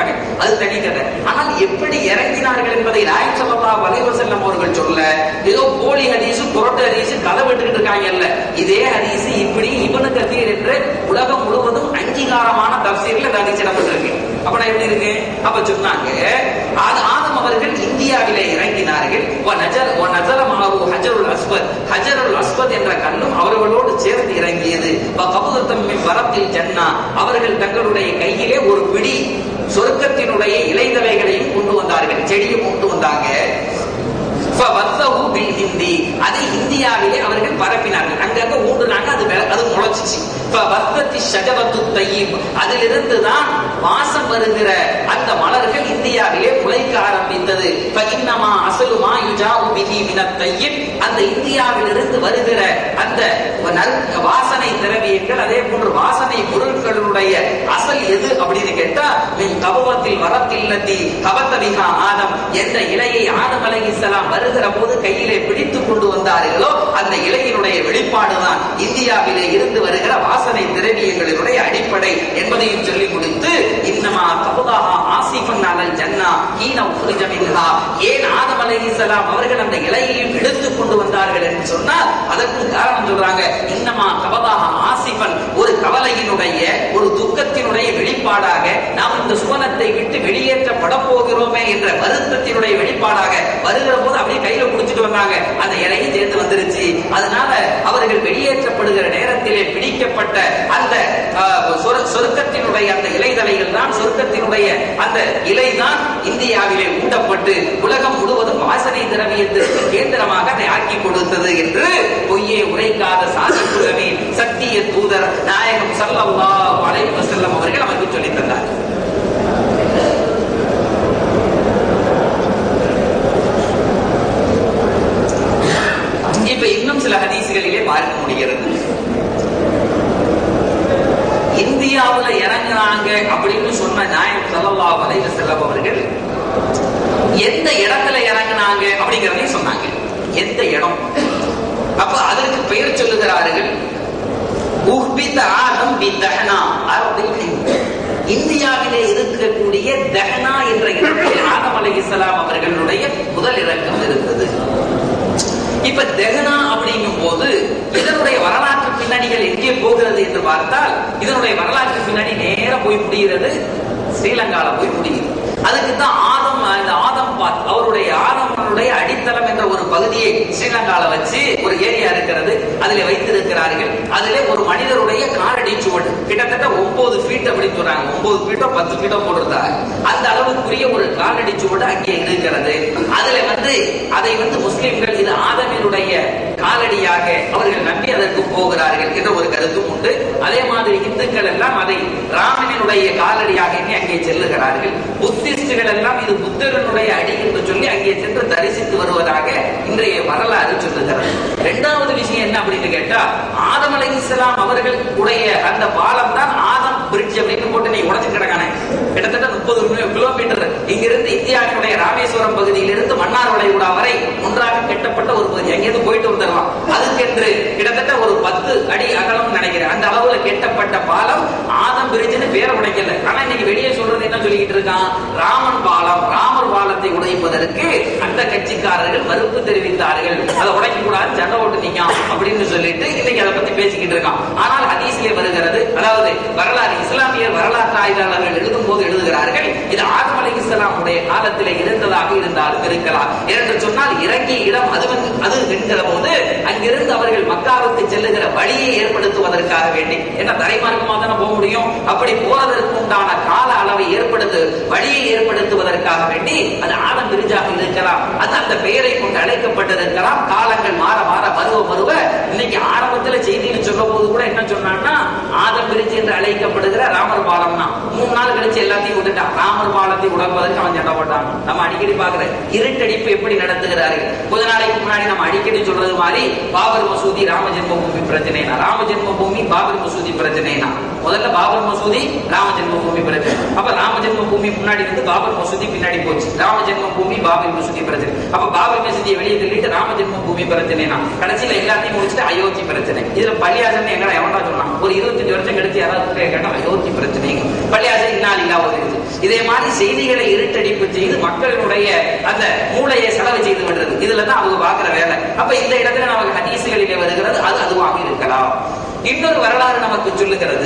அது தனி கதை ஆனால் எப்படி இறங்கினார்கள் என்பதை நாயம் ஸல்லல்லாஹு அலைஹி வஸல்லம் அவர்கள் சொல்ல ஏதோ போலி ஹதீஸ் புரட்டு ஹதீஸ் கதை விட்டுக்கிட்டு இருக்காங்க இல்ல இதே ஹதீஸ் இப்படி இப்னு கதீர் என்று உலகம் முழுவதும் அங்கீகாரமான தப்சீர்ல இந்த ஹதீஸ் இடம்பெற்றிருக்கு அப்ப நான் எப்படி இருக்கு அப்ப சொன்னாங்க அது ஆதம் அவர்கள் இந்தியாவிலே இறங்கினார்கள் வ நஜர் வ நஜர மஹரு ஹஜருல் அஸ்வத் ஹஜருல் அஸ்வத் என்ற கல்லும் அவர்களோடு சேர்ந்து இறங்கியது வ கபுதத்தம் மின் வரத்தில் ஜன்னா அவர்கள் தங்களுடைய கையிலே ஒரு பிடி சொர்க்கத்தினுடைய இலைதலைகளையும் கொண்டு வந்தார்கள் செடியும் கொண்டு வந்தாங்க ஃபவத்தஹு பில் ஹிந்தி அதை இந்தியாவிலே அவர்கள் பரப்பினார்கள் அங்கங்க ஊண்டுனாங்க அது வெ- அது முளைச்சிச்சு ஃபவத்தத்தி ஷஜரத்து தய்யிப் அதிலிருந்து தான் வாசம் வருகிற அந்த மலர்கள் இந்தியாவிலே முளைக்க ஆரம்பித்தது ஃபஇன்னமா அஸ்லு மா யுஜாஉ பிஹி மினத் தய்யிப் அந்த இந்தியாவிலிருந்து வருகிற அந்த நறு- வாசனை திரவியங்கள் அதே போன்று வாசனை பொருட்களுடைய அசல் எது அப்படின்னு கேட்டா மின் கபவத்தில் வரத்தில்லத்தி கபத்தபிகா ஆதம் என்ற இலையை ஆதம் அலைஹிஸ்ஸலாம் வருகிற போது கையிலே பிடித்து கொண்டு வந்தார்களோ அந்த இலையினுடைய வெளிப்பாடுதான் இந்தியாவிலே இருந்து வருகிற வாசனை திரவியங்களினுடைய அடிப்படை என்பதையும் சொல்லி முடித்து இன்னமா கபுதாஹா ஆசிஃபன் அலல் ஜன்னா ஹீன உக்ரிஜ மின்ஹா ஏன் ஆதம் அலைஹிஸ்ஸலாம் அவர்கள் அந்த இலையையும் எடுத்து கொண்டு வந்தார்கள் என்று சொன்னால் அதற்கு காரணம் சொல்றாங்க இன்னமா கபதாஹா ஆசிஃபன் ஒரு கவலையினுடைய ஒரு துக்கத்தினுடைய வெளிப்பாடாக நாம் இந்த சுவனத்தை விட்டு வெளியேற்றப்பட போகிறோமே என்ற வருத்தத்தினுடைய வெளிப்பாடாக வருகிற போது அப்படியே கையில புடிச்சிட்டு வந்தாங்க அந்த இலையும் சேர்ந்து வந்துருச்சு அதனால அவர்கள் வெளியேற்றப்படுகிற நேரத்திலே பிடிக்கப்பட்ட அந்த ஆஹ், சொர- சொர்க்கத்தினுடைய அந்த இலைதலைகள் தான் சொர்க்கத்தினுடைய அந்த இலை தான் இந்தியாவிலே ஊட்டப்பட்டு உலகம் முழுவதும் வாசனை திரவியத்திற்கு கேந்திரமாக அதை ஆக்கி கொடுத்தது என்று பொய்யை உரைக்காத சாதிப்புலமே சத்திய தூதர் நாயகம் ஸல்லல்லாஹு அலைஹி வஸல்லம் அவர்கள் நமக்கு சொல்லித் தந்தார் இப்ப இன்னும் சில ஹதீஸ்களிலே பார்க்க முடிகிறது இந்தியாவுல இறங்குனாங்க அப்படின்னு சொன்ன நாயகம் ஸல்லல்லாஹு அலைஹி வஸல்லம் அவர்கள் எந்த இடத்துல இறங்குனாங்க அப்படிங்கறதையும் சொன்னாங்க எந்த இடம் அப்ப அதற்கு பெயர் சொல்லுகிறார்கள் உஹ்பித ஆதம் பி தஹ்னா அர்தில் ஹிந்த். இந்தியாவிலே இருக்கக்கூடிய தஹ்னா என்ற இடத்தில் ஆதம் அலைஹிஸ்ஸலாம் அவர்களுடைய முதல் இறக்கம் இருந்தது இப்ப தெஹனா அப்படிங்கும் போது இதனுடைய வரலாற்று பின்னணிகள் எங்கே போகிறது என்று பார்த்தால் இதனுடைய வரலாற்று பின்னணி நேரா போய் முடிகிறது ஸ்ரீலங்கால போய் முடியுது அதுக்கு தான் ஆதம் இந்த ஆதம் பாத் அவருடைய ஆதமனுடைய அடித்தளம் என்ற ஒரு பகுதியை ஸ்ரீலங்கால வச்சு ஒரு ஏரியா இருக்கிறது அதில் வைத்திருக்கிறார்கள் அதிலே ஒரு மனிதருடைய காலடி சுவடு கிட்டத்தட்ட ஒன்பது ஃபீட் அப்படின்னு சொல்றாங்க ஒன்பது ஃபீட்டோ பத்து ஃபீட்டோ போட்டிருந்தாங்க அந்த அளவுக்குரிய ஒரு காலடி சுவடு அங்கே இருக்கிறது அதுல வந்து அதை வந்து முஸ்லிம்கள் இது ஆதமினுடைய காலடியாக அவர்கள் நம்பி அதற்கு போகிறார்கள் என்ற ஒரு கருத்தும் உண்டு அதே மாதிரி இந்துக்கள் எல்லாம் அதை ராமனினுடைய காலடியாக எண்ணி அங்கே செல்லுகிறார்கள் புத்திஸ்டுகள் எல்லாம் இது புத்தரனுடைய அடி என்று சொல்லி அங்கே சென்று தரிசித்து வருவதாக இன்றைய வரலாறு சொல்லுகிறது இரண்டாவது விஷயம் என்ன அப்படின்னு கேட்டா ஆதம் அலைஹிஸ்ஸலாம் அவர்கள் உடைய அந்த பாலம் தான் ஆதம் பிரிட்ஜ் அப்படின்னு போட்டு நீ உடச்சு கிடக்கானே கிட்டத்தட்ட முப்பது கிலோமீட்டர் இங்கிருந்து இந்தியாவினுடைய ராமேஸ்வரம் பகுதியிலிருந்து மன்னார் வளைகுடா வரை ஒன்றாக கட்டப்பட்ட ஒரு பகுதி அங்கிருந்து போயிட்டு வந்துடலாம் அதுக்கென்று கிட்டத்தட்ட ஒரு பத்து அடி அகலம் நினைக்கிறேன் அந்த அளவுல கட்டப்பட்ட பாலம் ஆதம் பிரிட்ஜ்னு பேரை உடைக்கல ஆனா இன்னைக்கு வெளியே சொல்றது என்ன சொல்லிக்கிட்டு இருக்கான் ராமன் பாலம் ராமர் பாலத்தை உடைப்பதற்கு அந்த கட்சிக்காரர்கள் மறுப்பு தெரிவித்தார்கள் அதை உடைக்க கூடாது சண்டை ஓட்டு நீங்க அப்படின்னு சொல்லிட்டு இன்னைக்கு அதை பத்தி பேசிக்கிட்டு இருக்கான் ஆனால் ஹதீஸ்ல வருகிறது அதாவது வரலாறு இஸ்லாமியர் வரலாற்று ஆய்வாளர்கள் எழுதும் போது எழுதுகிறார்கள் இது ஆதம் அலை இஸ்லாமுடைய காலத்தில் இருந்ததாக இருந்தாலும் இருக்கலாம் என்று சொன்னால் இறங்கிய இடம் அது வந்து அது என்கிற போது அங்கிருந்து அவர்கள் மக்காவுக்கு செல்லுகிற வழியை ஏற்படுத்துவதற்காக வேண்டி என்ன தரைமார்க்கமாக தானே போக முடியும் அப்படி போவதற்கு உண்டான கால அளவை ஏற்படுத்து வழியை ஏற்படுத்துவதற்காக வேண்டி அது ஆதம் பிரிஜாக இருக்கலாம் அது அந்த பெயரை கொண்டு அழைக்கப்பட்டிருக்கலாம் காலங்கள் மாற மாற பருவ பருவ இன்னைக்கு ஆரம்பத்துல செய்தியில் சொல்ல போது கூட என்ன சொன்னான்னா ஆதம் பிரிட்ஜ் என்று அழைக்கப்படுகிற ராமர் பாலம்னா மூணு நாள் கழிச்சு எல்லாத்தையும் விட்டுட்டான் ராமர் பாலத்தை உடம்பதற்கு அவன் சண்டை போட்டான் நம்ம அடிக்கடி பாக்குற இருட்டடிப்பு எப்படி நடத்துகிறார்கள் கொஞ்ச நாளைக்கு முன்னாடி நம்ம அடிக்கடி சொல்றது மாதிரி பாபர் மசூதி ராம ஜென்மபூமி பிரச்சனைனா ராம ஜென்மபூமி பாபர் மசூதி பிரச்சனைனா முதல்ல பாபர் மசூதி ராம ஜென்மபூமி பிரச்சனை அப்ப ராம ஜென்மபூமி முன்னாடி வந்து பாபர் மசூதி பின்னாடி போச்சு ராம ஜென்மபூமி பாபர் மசூதி பிரச்சனை அப்ப பாபர் மசூதியை வெளியே தள்ளிட்டு ராம ஜென்மபூமி பிரச்சனைனா கடைசியில எல்லாத்தையும் முடிச்சுட்டு அயோத்தி பிரச்சனை இதுல பள்ளியாசன் எங்கடா எவன்டா சொன்னான் ஒரு இருபத்தஞ்சு வருஷம் கழிச்சு யாராவது கேட்டா அயோத்தி பிரச்சனை பள்ளியாசன் இன்னால் இல்லா ஒரு இது இதே மாதிரி செய்திகளை இருட்டடிப்பு செய்து மக்களினுடைய அந்த மூளையை செலவு செய்து விடுறது இதுல தான் அவங்க பாக்குற வேலை அப்ப இந்த இடத்துல நமக்கு ஹதீசுகளிலே வருகிறது அது அதுவாக இருக்கலாம் இன்னொரு வரலாறு நமக்கு சொல்லுகிறது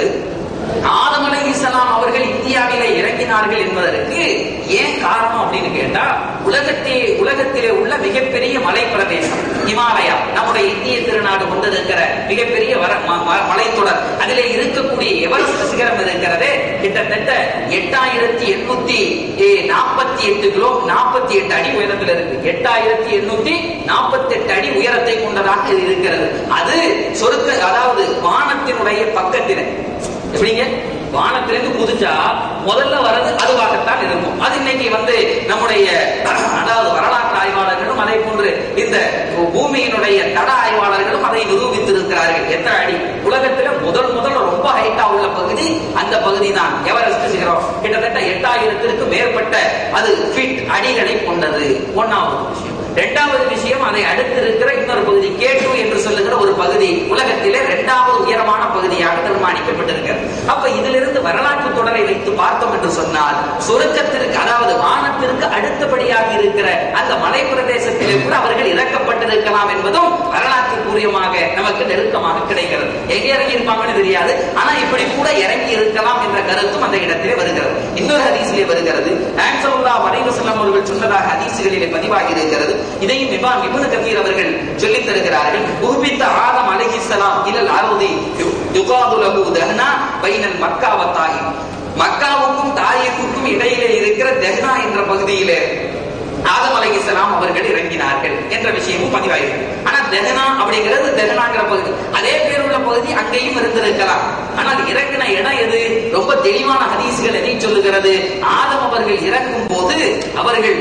ஆதம் அலைஹிஸ்ஸலாம் அவர்கள் இந்தியாவிலே இறங்கினார்கள் என்பதற்கு ஏன் காரணம் அப்படின்னு கேட்டா உலகத்தே உலகத்திலே உள்ள மிகப்பெரிய மலை பிரதேசம் இமாலயா நம்முடைய இந்திய திருநாடு கொண்டிருக்கிற மிகப்பெரிய வர ம- ம- மலைத்தொடர் அதிலே இருக்கக்கூடிய எவரெஸ்ட் சிகரம் இருக்கிறதே கிட்டத்தட்ட எட்டாயிரத்தி எண்ணூத்தி நாற்பத்தி எட்டு கிலோ நாற்பத்தி எட்டு அடி உயரத்தில் இருக்கு எட்டாயிரத்தி எண்ணூத்தி நாற்பத்தி எட்டு அடி உயரத்தை கொண்டதாக இது இருக்கிறது அது சொருக்க அதாவது வானத்தினுடைய பக்கத்திலே எப்படிங்க வானத்திலிருந்து குதிச்சா முதல்ல வர்றது அதுவாகத்தான் இருக்கும் அது இன்னைக்கு வந்து நம்முடைய அதாவது வரலாற்று ஆய்வாளர்களும் அதே போன்று இந்த பூமியினுடைய தட ஆய்வாளர்களும் அதை நிரூபித்திருக்கிறார்கள் எத்தனை அடி உலகத்துல முதல் முதல்ல ரொம்ப ஹைட்டா உள்ள பகுதி அந்த பகுதி தான் எவரெஸ்ட் சிகரம் கிட்டத்தட்ட எட்டாயிரத்திற்கு மேற்பட்ட அது ஃபிட் அடிகளை கொண்டது ஒன்னாவது விஷயம் இரண்டாவது விஷயம் அதை அடுத்து இருக்கிற இன்னொரு பகுதி கேட்டு என்று சொல்லுகிற ஒரு பகுதி உலகத்திலே இரண்டாவது உயரமான பகுதியாக நிர்மாணிக்கப்பட்டிருக்கிறது அப்ப இதிலிருந்து வரலாற்று தொடரை வைத்து பார்த்தோம் என்று சொன்னால் சொருக்கத்திற்கு அதாவது வானத்திற்கு அடுத்தபடியாக இருக்கிற அந்த மலை பிரதேசத்திலே கூட அவர்கள் இறக்கப்பட்டிருக்கலாம் என்பதும் வரலாற்று பூர்வமாக நமக்கு நெருக்கமாக கிடைக்கிறது எங்க இறங்கி இருப்பாங்கன்னு தெரியாது ஆனா இப்படி கூட இறங்கி இருக்கலாம் என்ற கருத்தும் அந்த இடத்திலே வருகிறது இன்னொரு ஹதீஸிலே வருகிறது ஆன்சல்லா வரைவசல்லம் அவர்கள் சொன்னதாக ஹதீசுகளிலே பதிவாகி இருக்கிறது இதையும் இமாம் இப்னு கத்தீர் அவர்கள் சொல்லித் தருகிறார்கள் உஹ்பித்த ஆதம் அலைஹிஸ்ஸலாம் இலல் அருதி யுகாது லஹு தஹ்னா பைனல் மக்கா வ தாயிப் மக்காவுக்கும் தாயிஃபுக்கும் இடையிலே இருக்கிற தெஹ்னா என்ற பகுதியிலே ஆதம் அலைஹிஸ்ஸலாம் அவர்கள் இறங்கினார்கள் என்ற விஷயமும் பதிவாயிருக்கு ஆனா தெஹனா அப்படிங்கிறது தெஹனாங்கிற பகுதி அதே பேர் உள்ள பகுதி அங்கேயும் இருந்திருக்கலாம் ஆனால் இறங்கின இடம் எது ரொம்ப தெளிவான ஹதீஸ்கள் எதை சொல்லுகிறது ஆதம் அவர்கள் இறக்கும் போது அவர்கள்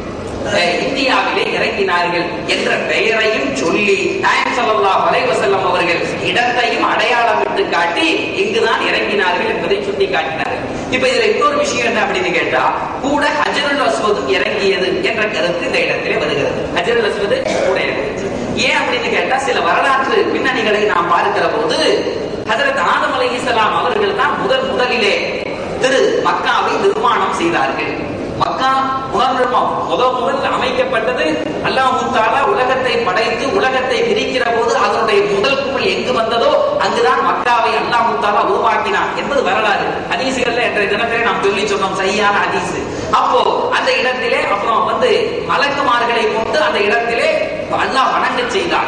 அஹ், இந்தியாவிலே இறங்கினார்கள் என்ற பெயரையும் சொல்லி நாயம் ஸல்லல்லாஹு அலைஹி வஸல்லம் அவர்கள் இடத்தையும் அடையாளமிட்டு காட்டி இங்குதான் இறங்கினார்கள் என்பதை சுட்டி காட்டினார்கள் இப்ப இதுல இன்னொரு விஷயம் என்ன அப்படின்னு கேட்டா கூட ஹஜருல் அஸ்வதும் இறங்கியது என்ற கருத்து இந்த இடத்திலே வருகிறது ஹஜருல் அஸ்வது கூட இறங்கிச்சு ஏன் அப்படின்னு கேட்டா சில வரலாற்று பின்னணிகளை நாம் பார்க்கிற போது ஹஜரத் ஆதம் அலைஹிஸ்ஸலாம் அவர்கள் தான் முதல் முதலிலே திரு மக்காவை நிர்மாணம் செய்தார்கள் மக்கா புனர்நிர்மாணம் முதல் முதல் அமைக்கப்பட்டது அல்லாஹ் தாலா உலகத்தை படைத்து உலகத்தை பிரிக்கிற போது அதனுடைய முதல் குமிழ் எங்கு வந்ததோ அங்குதான் மக்காவை அல்லாஹ் தாலா உருவாக்கினான் என்பது வரலாறு ஹதீசுகள்ல என்ற தினத்திலே நாம் சொல்லி சொன்னோம் சரியான ஹதீஸ் அப்போ அந்த இடத்திலே அப்புறம் வந்து மலக்குமார்களை கொண்டு அந்த இடத்திலே அல்லாஹ் வணங்க செய்தான்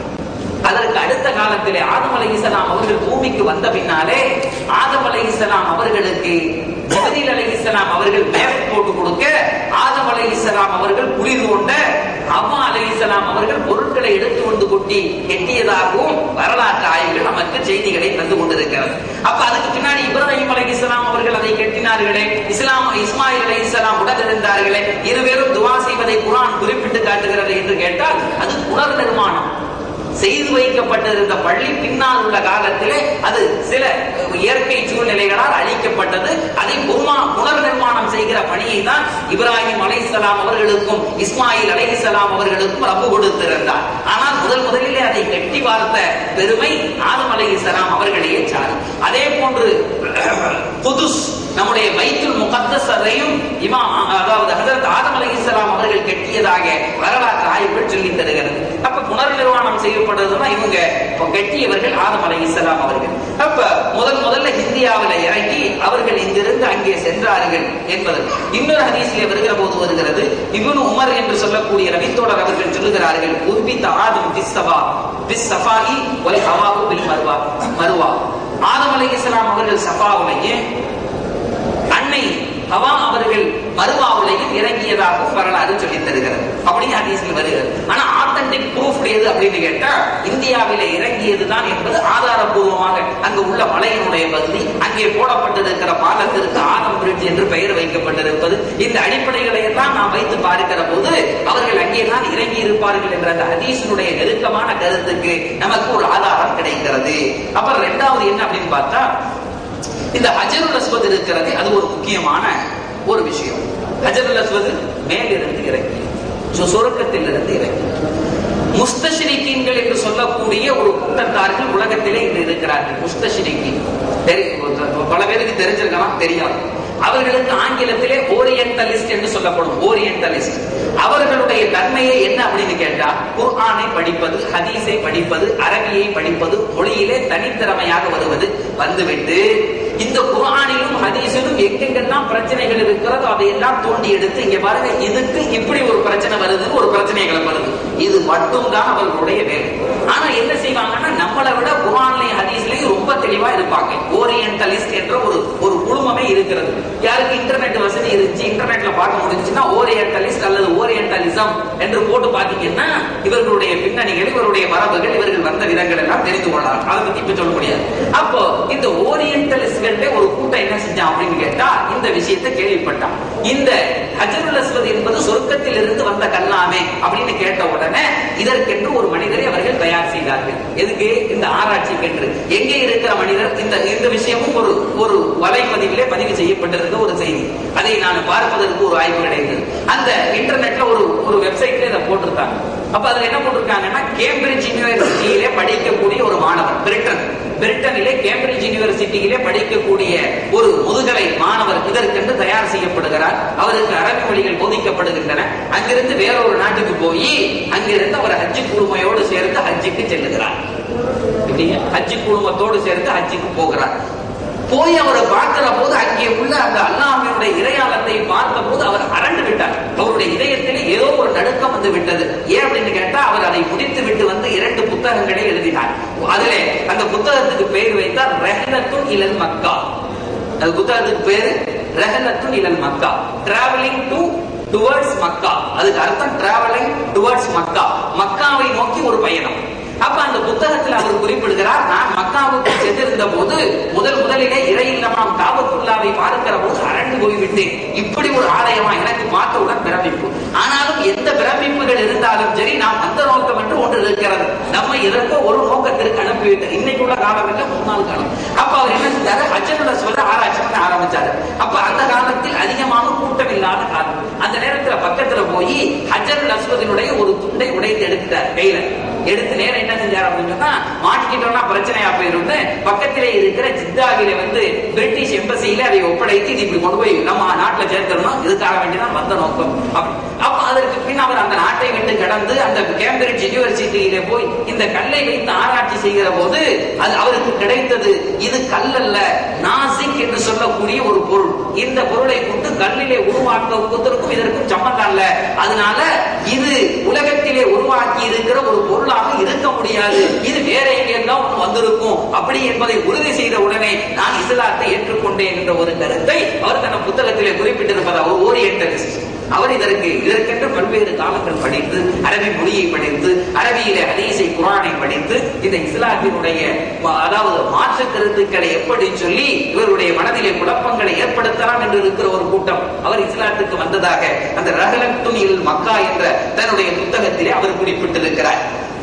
அதற்கு அடுத்த காலத்திலே ஆதம் அலைஹிஸ்ஸலாம் அவர்கள் பூமிக்கு வந்த பின்னாலே ஆதம் அலைஹிஸ்ஸலாம் அவர்களுக்கு ஜிப்ரீல் அலைஹிஸ்ஸலாம் அவர்கள் மேப் போட்டு கொடுக்க ஆதம் அலைஹிஸ்ஸலாம் அவர்கள் குளிர் கொண்ட அம்மா அலைஹிஸ்ஸலாம் அவர்கள் பொருட்களை எடுத்து வந்து கொட்டி கெட்டியதாகவும் வரலாற்று ஆய்வுகள் நமக்கு செய்திகளை தந்து கொண்டிருக்கிறது அப்ப அதுக்கு பின்னாடி இப்ராஹிம் அலைஹிஸ்ஸலாம் அவர்கள் அதை கெட்டினார்களே இஸ்லாம் இஸ்மாயில் அலைஹிஸ்ஸலாம் உடன் இருந்தார்களே இருவரும் துவா செய்வதை குர்ஆன் குறிப்பிட்டு காட்டுகிறது என்று கேட்டால் அது புனர் நிர்மாணம் செய்து வைக்கப்பட்டிருந்த பள்ளி பின்னால் உள்ள காலத்திலே அது சில இயற்கை சூழ்நிலைகளால் அழிக்கப்பட்டது அதை புர்மா புனர் நிர்மாணம் செய்கிற பணியை தான் இப்ராஹிம் அலைஹிஸ்ஸலாம் அவர்களுக்கும் இஸ்மாயில் அலைஹிஸ்ஸலாம் அவர்களுக்கும் ரப்பு கொடுத்திருந்தார் ஆனால் முதல் முதலிலே அதை கட்டி வார்த்த பெருமை ஆதம் அலைஹிஸ்ஸலாம் அவர்களையே சாரும் அதே போன்று குதுஸ் நம்முடைய பைத்துல் முகத்தஸ் அதையும் இமாம் அதாவது ஹஜரத் ஆதம் அலைஹிஸ்ஸலாம் அவர்கள் கட்டியதாக வரலாற்று ஆய்வுகள் சொல்லி தருகிறது அப்ப புனர் நிர்மாணம் செய்யப்படுறதுன்னா இவங்க இப்ப கட்டியவர்கள் ஆதம் அலைஹிஸ்ஸலாம் அவர்கள் அப்ப முதல் முதல்ல இந்தியாவில இறங்கி அவர்கள் இங்கிருந்து அங்கே சென்றார்கள் என்பது இன்னொரு ஹதீஸிலே வருகிற போது வருகிறது இவனு உமர் என்று சொல்லக்கூடிய ரவித்தோடர் அவர்கள் சொல்லுகிறார்கள் உர்பித்த ஆதம் பிஸ்ஸவா பிஸ் சஃபாயி ஒல் ஹவாவு பில் மருவா மருவா ஆதம் அலைஹிஸ்ஸலாம் அவர்கள் சஃபாவுலையே அன்னை ஹவா அவர்கள் மருவாவிலையும் இறங்கியதாகவும் வரலாறு சொல்லி தருகிறது அப்படி ஹதீஸில் வருகிறது ஆனா ஆத்தன்டிக் ப்ரூஃப் எது அப்படின்னு கேட்டா இந்தியாவிலே இறங்கியதுதான் என்பது ஆதாரபூர்வமாக அங்கு உள்ள மலையினுடைய பகுதி அங்கே போடப்பட்டிருக்கிற பாலத்திற்கு ஆதம் பிரிட்ஜ் என்று பெயர் வைக்கப்பட்டிருப்பது இந்த அடிப்படைகளை எல்லாம் நாம் வைத்து பார்க்கிற போது அவர்கள் அங்கேதான் இறங்கி இருப்பார்கள் என்ற அந்த ஹதீஸினுடைய நெருக்கமான கருத்துக்கு நமக்கு ஒரு ஆதாரம் கிடைக்கிறது அப்புறம் ரெண்டாவது என்ன அப்படின்னு பார்த்தா இந்த ஹஜருல் அஸ்வத் இருக்கிறது அது ஒரு முக்கியமான ஒரு விஷயம் ஹஜருல் அஸ்வத் மேலிருந்து இறங்கி சு- சுருக்கத்திலிருந்து இறங்கி முஸ்தஷிரிக்கீன்கள் என்று சொல்லக்கூடிய ஒரு கூட்டத்தார்கள் உலகத்திலே இன்று இருக்கிறார்கள் முஸ்தஷிரிக்கீன் தெரி- பல பேருக்கு தெரிஞ்சிருக்கலாம் தெரியாது அவர்களுக்கு ஆங்கிலத்திலே ஓரியன்டலிஸ்ட் என்று சொல்லப்படும் ஓரியன்டலிஸ்ட் அவர்களுடைய தன்மையை என்ன அப்படின்னு கேட்டா குர்ஆனை படிப்பது ஹதீஸை படிப்பது அரபியை படிப்பது மொழியிலே தனித்திறமையாக வருவது வந்துவிட்டு இந்த குர்ஆனிலும் ஹதீஸிலும் எங்கெங்கெல்லாம் பிரச்சனைகள் இருக்கிறதோ அதையெல்லாம் தோண்டி எடுத்து இங்க பாருங்க இதுக்கு இப்படி ஒரு பிரச்சனை வருதுன்னு ஒரு பிரச்சனை கிளம்புறது இது மட்டும்தான் அவர்களுடைய வேலை ஆனா என்ன செய்வாங்கன்னா நம்மளை விட குர்ஆன்லயும் ஹதீஸ்லயும் ரொம்ப தெளிவா இருப்பாங்க ஓரியன்டலிஸ்ட் என்ற ஒரு ஒரு குழுமமே இருக்கிறது யாருக்கு இன்டர்நெட் வசதி இருந்துச்சு இன்டர்நெட்ல பார்க்க முடிஞ்சுச்சுன்னா ஓரியன்டலிஸ்ட் அல்லது ஓரியன்டலிசம் என்று போட்டு பாத்தீங்கன்னா இவர்களுடைய பின்னணிகள் இவருடைய மரபுகள் இவர்கள் வந்த விதங்கள் எல்லாம் தெரிந்து கொள்ளலாம் அதை பத்தி இப்ப சொல்ல முடியாது அப்போ இந்த ஓரியன்டலிஸ்ட்கிட்ட ஒரு கூட்டம் என்ன செஞ்சான் அப்படின்னு கேட்டா இந்த விஷயத்தை கேள்விப்பட்டான் இந்த ஹஜருல் அஸ்வத் என்பது சொர்க்கத்தில் இருந்து வந்த கல்லாமே அப்படின்னு கேட்ட உடனே இதற்கென்று ஒரு மனிதரை அவர்கள் தயார் செய்தார்கள் எதுக்கு இந்த ஆராய்ச்சிக்கென்று எங்கே இருக்கிற மனிதர் இந்த இந்த விஷயமும் ஒரு ஒரு வலைப்பதிவிலே பதிவு செய்யப்பட்டிருந்த ஒரு செய்தி அதை நான் பார்ப்பதற்கு ஒரு வாய்ப்பு கிடைத்தது அந்த இன்டர்நெட்ல ஒரு ஒரு வெப்சைட்ல இதை போட்டிருக்காங்க அப்ப அதுல என்ன போட்டிருக்காங்கன்னா கேம்பிரிட்ஜ் யூனிவர்சிட்டியிலே படிக்கக்கூடிய ஒரு மாணவர் பிரிட்டன் பிரிட்டனிலே கேம்பிரிட்ஜ் யூனிவர்சிட்டியிலே படிக்கக்கூடிய ஒரு முதுகலை மாணவர் இதற்கென்று தயார் செய்யப்படுகிறார் அவருக்கு அரபி மொழிகள் போதிக்கப்படுகின்றன அங்கிருந்து வேறொரு நாட்டுக்கு போய் அங்கிருந்து அவர் ஹஜ்ஜி குழுமையோடு சேர்ந்து ஹஜ்ஜிக்கு செல்லுகிறார் இப்படிங்க ஹஜ்ஜி குழுமத்தோடு சேர்ந்து ஹஜ்ஜிக்கு போகிறார் போய் அவரை பார்க்கிற போது அங்கே உள்ள அந்த அல்லாஹ்வினுடைய இறையாளத்தை பார்த்த போது அவர் அரண்டு விட்டார் அவருடைய இதயத்திலே ஏதோ ஒரு நடுக்கம் வந்து விட்டது ஏன் அப்படின்னு கேட்டா அவர் அதை முடித்து விட்டு வந்து இரண்டு புத்தகங்களை எழுதினார் அதிலே அந்த புத்தகத்துக்கு பெயர் வைத்தார் ரெஹலத்துன் இலல் மக்கா அது புத்தகத்துக்கு பேரு ரெஹலத்துன் இலல் Mecca travelling to towards Mecca அதுக்கு அர்த்தம் டிராவலிங் டுவர்ட்ஸ் மக்கா மக்காவை நோக்கி ஒரு பயணம் அப்ப அந்த புத்தகத்தில் அவர் குறிப்பிடுகிறார் நான் மக்காவுக்கு சென்றிருந்த போது முதல் முதலிலே இறை இல்லமாம் காபத்துல்லாவை பார்க்கிற போது அரண்டு போய்விட்டேன் இப்படி ஒரு ஆலயமா எனக்கு பார்த்தவுடன் பிரமிப்பு ஆனாலும் எந்த பிரமிப்புகள் இருந்தாலும் சரி நாம் அந்த நோக்கம் என்று ஒன்று இருக்கிறது நம்ம இதற்கோ ஒரு நோக்கத்திற்கு அனுப்பிவிட்டார் இன்னைக்குள்ள காலம் இல்ல முன்னாள் காலம் அப்ப அவர் என்ன செஞ்சாரு அஜனுல சொல்ல ஆராய்ச்சி பண்ண ஆரம்பிச்சாரு அப்ப அந்த காலத்தில் அதிகமான கூட்டம் இல்லாத காலம் அந்த நேரத்துல பக்கத்துல போய் ஹஜருல் அஸ்வதினுடைய ஒரு துண்டை உடைத்து எடுத்துட்டார் கையில எடுத்து நேரம் என்ன செஞ்சார் அப்படின்னு சொன்னா மாட்டிக்கிட்டோம்னா பிரச்சனையா போயிருந்து பக்கத்திலே இருக்கிற ஜித்தாவில வந்து பிரிட்டிஷ் எம்பசியில அதை ஒப்படைத்து இது இப்படி கொண்டு போய் நம்ம நாட்டுல சேர்த்தணும் இதுக்காக வேண்டிதான் வந்த நோக்கம் அப்படி அப்ப அதற்கு பின் அவர் அந்த நாட்டை விட்டு கடந்து அந்த கேம்பிரிட்ஜ் யூனிவர்சிட்டியில போய் இந்த கல்லை வைத்து ஆராய்ச்சி செய்கிற போது அது அவருக்கு கிடைத்தது இது கல்லல்ல நாசிக் என்று சொல்லக்கூடிய ஒரு பொருள் இந்த பொருளை கொண்டு கல்லிலே உருவாக்குவதற்கும் இதற்கும் சம்பந்தம் இல்ல அதனால இது உலகத்திலே உருவாக்கி இருக்கிற ஒரு பொருளாக இருக்க முடியாது இது வேற எங்கெல்லாம் ஒண்ணு வந்திருக்கும் அப்படி என்பதை உறுதி செய்த உடனே நான் இஸ்லாத்தை ஏற்றுக்கொண்டேன் என்ற ஒரு கருத்தை அவர் தன் புத்தகத்திலே குறிப்பிட்டிருப்பது அவர் ஓரியன்டலிஸ்ட் அவர் இதற்கு இதற்கென்று பல்வேறு காலங்கள் படித்து அரபி மொழியை படித்து அரபியிலே ஹதீஸை குரானை படித்து இந்த இஸ்லாத்தினுடைய ம- அதாவது மாற்று கருத்துக்களை எப்படி சொல்லி இவருடைய மனதிலே குழப்பங்களை ஏற்படுத்தலாம் என்று இருக்கிற ஒரு கூட்டம் அவர் இஸ்லாத்துக்கு வந்ததாக அந்த ரஹலன் துணியில் மக்கா என்ற தன்னுடைய புத்தகத்திலே அவர் குறிப்பிட்டிருக்கிறார்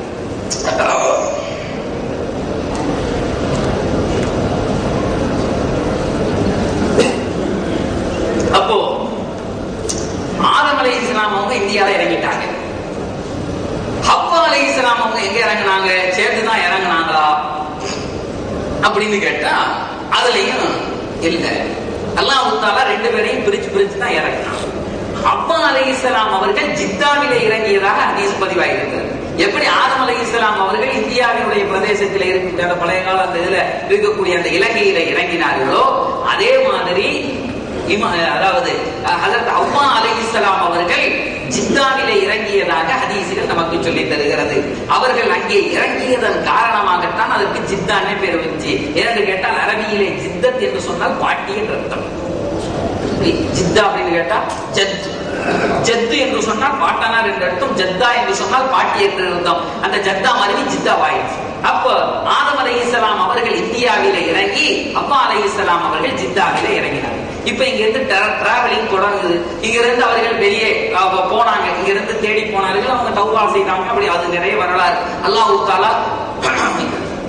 அப்போ ஆதம் அலை இஸ்லாம் அவங்க இந்தியால இறங்கிட்டாங்க ஹவ்வா அலை இஸ்லாம் அவங்க எங்க இறங்குனாங்க சேர்த்துதான் இறங்குனாங்களா அப்படின்னு கேட்டா அதுலயும் இல்ல அல்லாஹ் தாலா ரெண்டு பேரையும் பிரிச்சு பிரிச்சு தான் இறங்கினான் அப்பா அலை இஸ்லாம் அவர்கள் ஜித்தாவிலே இறங்கியதாக ஹதீஸ் பதிவாயிருக்கிறது எப்படி ஆதம் அலை இஸ்லாம் அவர்கள் இந்தியாவினுடைய பிரதேசத்தில் இருக்கின்ற அந்த பழைய கால அந்த இதுல இருக்கக்கூடிய அந்த இலங்கையில இறங்கினார்களோ அதே மாதிரி இம- அதாவது ஹதரத் அவ்வா அலைஹிஸ்ஸலாம் அவர்கள் ஜித்தாவிலே இறங்கியதாக ஹதீசுகள் நமக்கு சொல்லி தருகிறது அவர்கள் அங்கே இறங்கியதன் காரணமாகத்தான் அதற்கு ஜித்தானே பேர் வந்துச்சு ஏன்னு கேட்டால் அரபியிலே ஜித்தத் என்று சொன்னால் பாட்டி என்று அர்த்தம் ஜித்தா அப்படின்னு கேட்டா ஜத் ஜத்து என்று சொன்னால் பாட்டனார் என்று அர்த்தம் ஜத்தா என்று சொன்னால் பாட்டி என்று அர்த்தம் அந்த ஜத்தா மருவி ஜித்தா வாயிடுச்சு அப்ப ஆதம் அலை அவர்கள் இந்தியாவில இறங்கி அப்பா அலை அவர்கள் ஜித்தாவில இறங்கினார் இப்ப இங்க இருந்து டிராவலிங் தொடங்குது இங்க இருந்து அவர்கள் வெளியே அஹ், போனாங்க இங்க இருந்து தேடி போனார்கள் அவங்க தௌபா செய்தாங்க அப்படி அது நிறைய வரலாறு அல்லாஹ் தாலா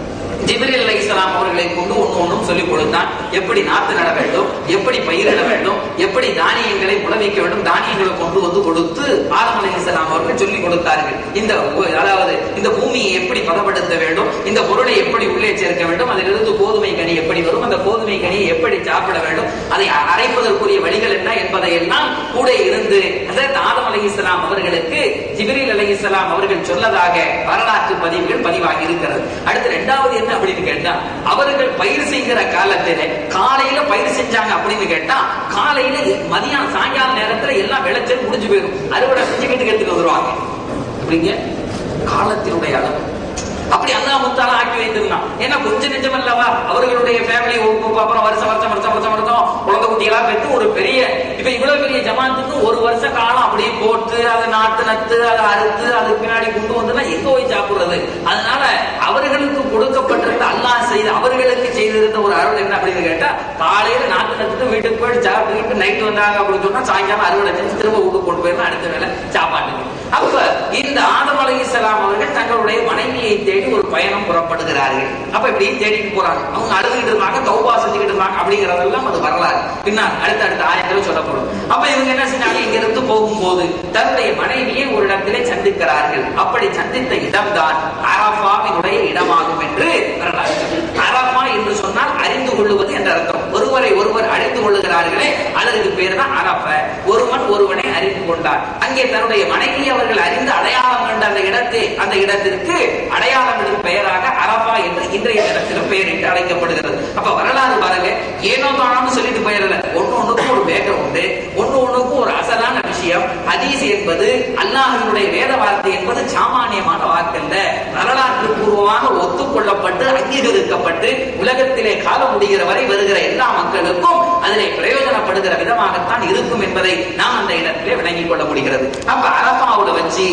ஜிப்ரீல் அலைஹிஸ்ஸலாம் அவர்களை கொண்டு ஒண்ணு ஒண்ணும் சொல்லிக் கொடுத்தான் எப்படி நாத்து நட வேண்டும் எப்படி பயிரிட வேண்டும் எப்படி தானியங்களை முளைவிக்க வேண்டும் தானியங்களை கொண்டு வந்து கொடுத்து ஆதம் அலைஹிஸ்ஸலாம் அவர்கள் சொல்லிக் கொடுத்தார்கள் இந்த உ- அதாவது இந்த பூமியை எப்படி பதப்படுத்த வேண்டும் இந்த பொருளை எப்படி உள்ளே சேர்க்க வேண்டும் அதிலிருந்து கோதுமை கனி எப்படி வரும் அந்த கோதுமை கனியை எப்படி சாப்பிட வேண்டும் அதை அ- அரைப்பதற்குரிய வழிகள் என்ன என்பதை எல்லாம் கூட இருந்து ஹஜரத் ஆதம் அலைஹிஸ்ஸலாம் அவர்களுக்கு ஜிப்ரீல் அலைஹிஸ்ஸலாம் அவர்கள் சொல்லதாக வரலாற்று பதிவுகள் பதிவாகி இருக்கிறது அடுத்து ரெண்டாவது என்ன அப்படின்னு கேட்டா அவர்கள் பயிர் செய்கிற காலத்துல காலையில பயிர் செஞ்சாங்க அப்படின்னு கேட்டா காலையில மதியானம் சாயங்கால நேரத்துல எல்லாம் விளைச்சல் முடிஞ்சு போயிடும் அறுவடை செஞ்சு வீட்டுக்கு எடுத்துட்டு வந்துருவாங்க அப்படிங்க காலத்தினுடைய அளவு அப்படி அல்லாஹ் முத்தாலா ஆக்கி வைத்திருந்தான் ஏன்னா கொஞ்சம் நெஞ்சம் அல்லவா அவர்களுடைய ஃபேமிலி அப்புறம் வருஷம் வருஷம் வருஷம் வருஷம் வருஷம் குழந்தை குட்டிகளா பெற்று ஒரு பெரிய இப்ப இவ்வளவு பெரிய ஜமாத்துக்கு ஒரு வருஷ காலம் அப்படியே போட்டு அதை நாட்டு நட்டு அதை அறுத்து அதுக்கு பின்னாடி கொண்டு வந்துன்னா எங்க போய் சாப்பிடுறது அதனால அவர்களுக்கு கொடுக்கப்பட்டிருந்த அல்லாஹ் செய்த அவர்களுக்கு செய்திருந்த ஒரு அருள் என்ன அப்படின்னு கேட்டா காலையில நாட்டு நட்டுட்டு வீட்டுக்கு போயிட்டு சாப்பிட்டுக்கிட்டு நைட்டு வந்தாங்க அப்படின்னு சொன்னா சாயங்காலம் அறுவடை செஞ்சு திரும்ப வீட்டுக்கு கொண்டு போயிடலாம் அடுத்த வேலை சாப்பாட்டுக்கு அப்ப இந்த ஆதம் அலைஹிஸ்ஸலாம் அவர்கள் தங்களுடைய மனைவியை தேடி ஒரு பயணம் புறப்படுகிறார்கள் அப்ப இப்படி தேடிட்டு போறாங்க அவங்க அழுதுகிட்டு இருந்தாங்க தௌபா செஞ்சுக்கிட்டு இருந்தாங்க அப்படிங்கறதெல்லாம் அது வரலாறு பின்னால் அடுத்த அடுத்த ஆயத்தில் சொல்லப்படும் அப்ப இவங்க என்ன செஞ்சாங்க இங்க இருந்து போகும்போது தன்னுடைய மனைவியை ஒரு இடத்திலே சந்திக்கிறார்கள் அப்படி சந்தித்த இடம்தான் அரபாவினுடைய இடமாகும் என்று வரலாறு அரபா என்று சொன்னால் அறிந்து கொள்ளுவது என்ற அர்த்தம் ஒருவரை ஒருவர் அறிந்து கொள்ளுகிறார்களே அதற்கு பேர் தான் அரப ஒருவன் ஒருவனை அறிந்து கொண்டார் அங்கே தன்னுடைய மனைவி அவர்கள் அறிந்து அடையாளம் கண்ட அந்த இடத்தை அந்த இடத்திற்கு அடையாளங்களின் பெயராக அரபா என்று இன்றைய தினத்திலும் பெயரிட்டு அழைக்கப்படுகிறது அப்ப வரலாறு பாருங்க ஏனோ தானோன்னு சொல்லிட்டு போயிடல ஒண்ணு ஒண்ணுக்கும் ஒரு பேக்ரவுண்டு ஒண்ணு ஒண்ணுக்கும் ஒரு அசலான விஷயம் ஹதீஸ் என்பது அல்லாஹினுடைய வேத வார்த்தை என்பது சாமானியமான வார்த்தை அல்ல வரலாற்று பூர்வமாக ஒத்துக்கொள்ளப்பட்டு அங்கீகரிக்கப்பட்டு உலகத்திலே காலம் முடிகிற வரை வருகிற எல்லா மக்களுக்கும் அதிலே பிரயோஜனப்படுகிற விதமாகத்தான் இருக்கும் என்பதை நாம் அந்த இடத்திலே விளங்கிக் கொள்ள முடிகிறது அப்ப அரபாவோட வச்சு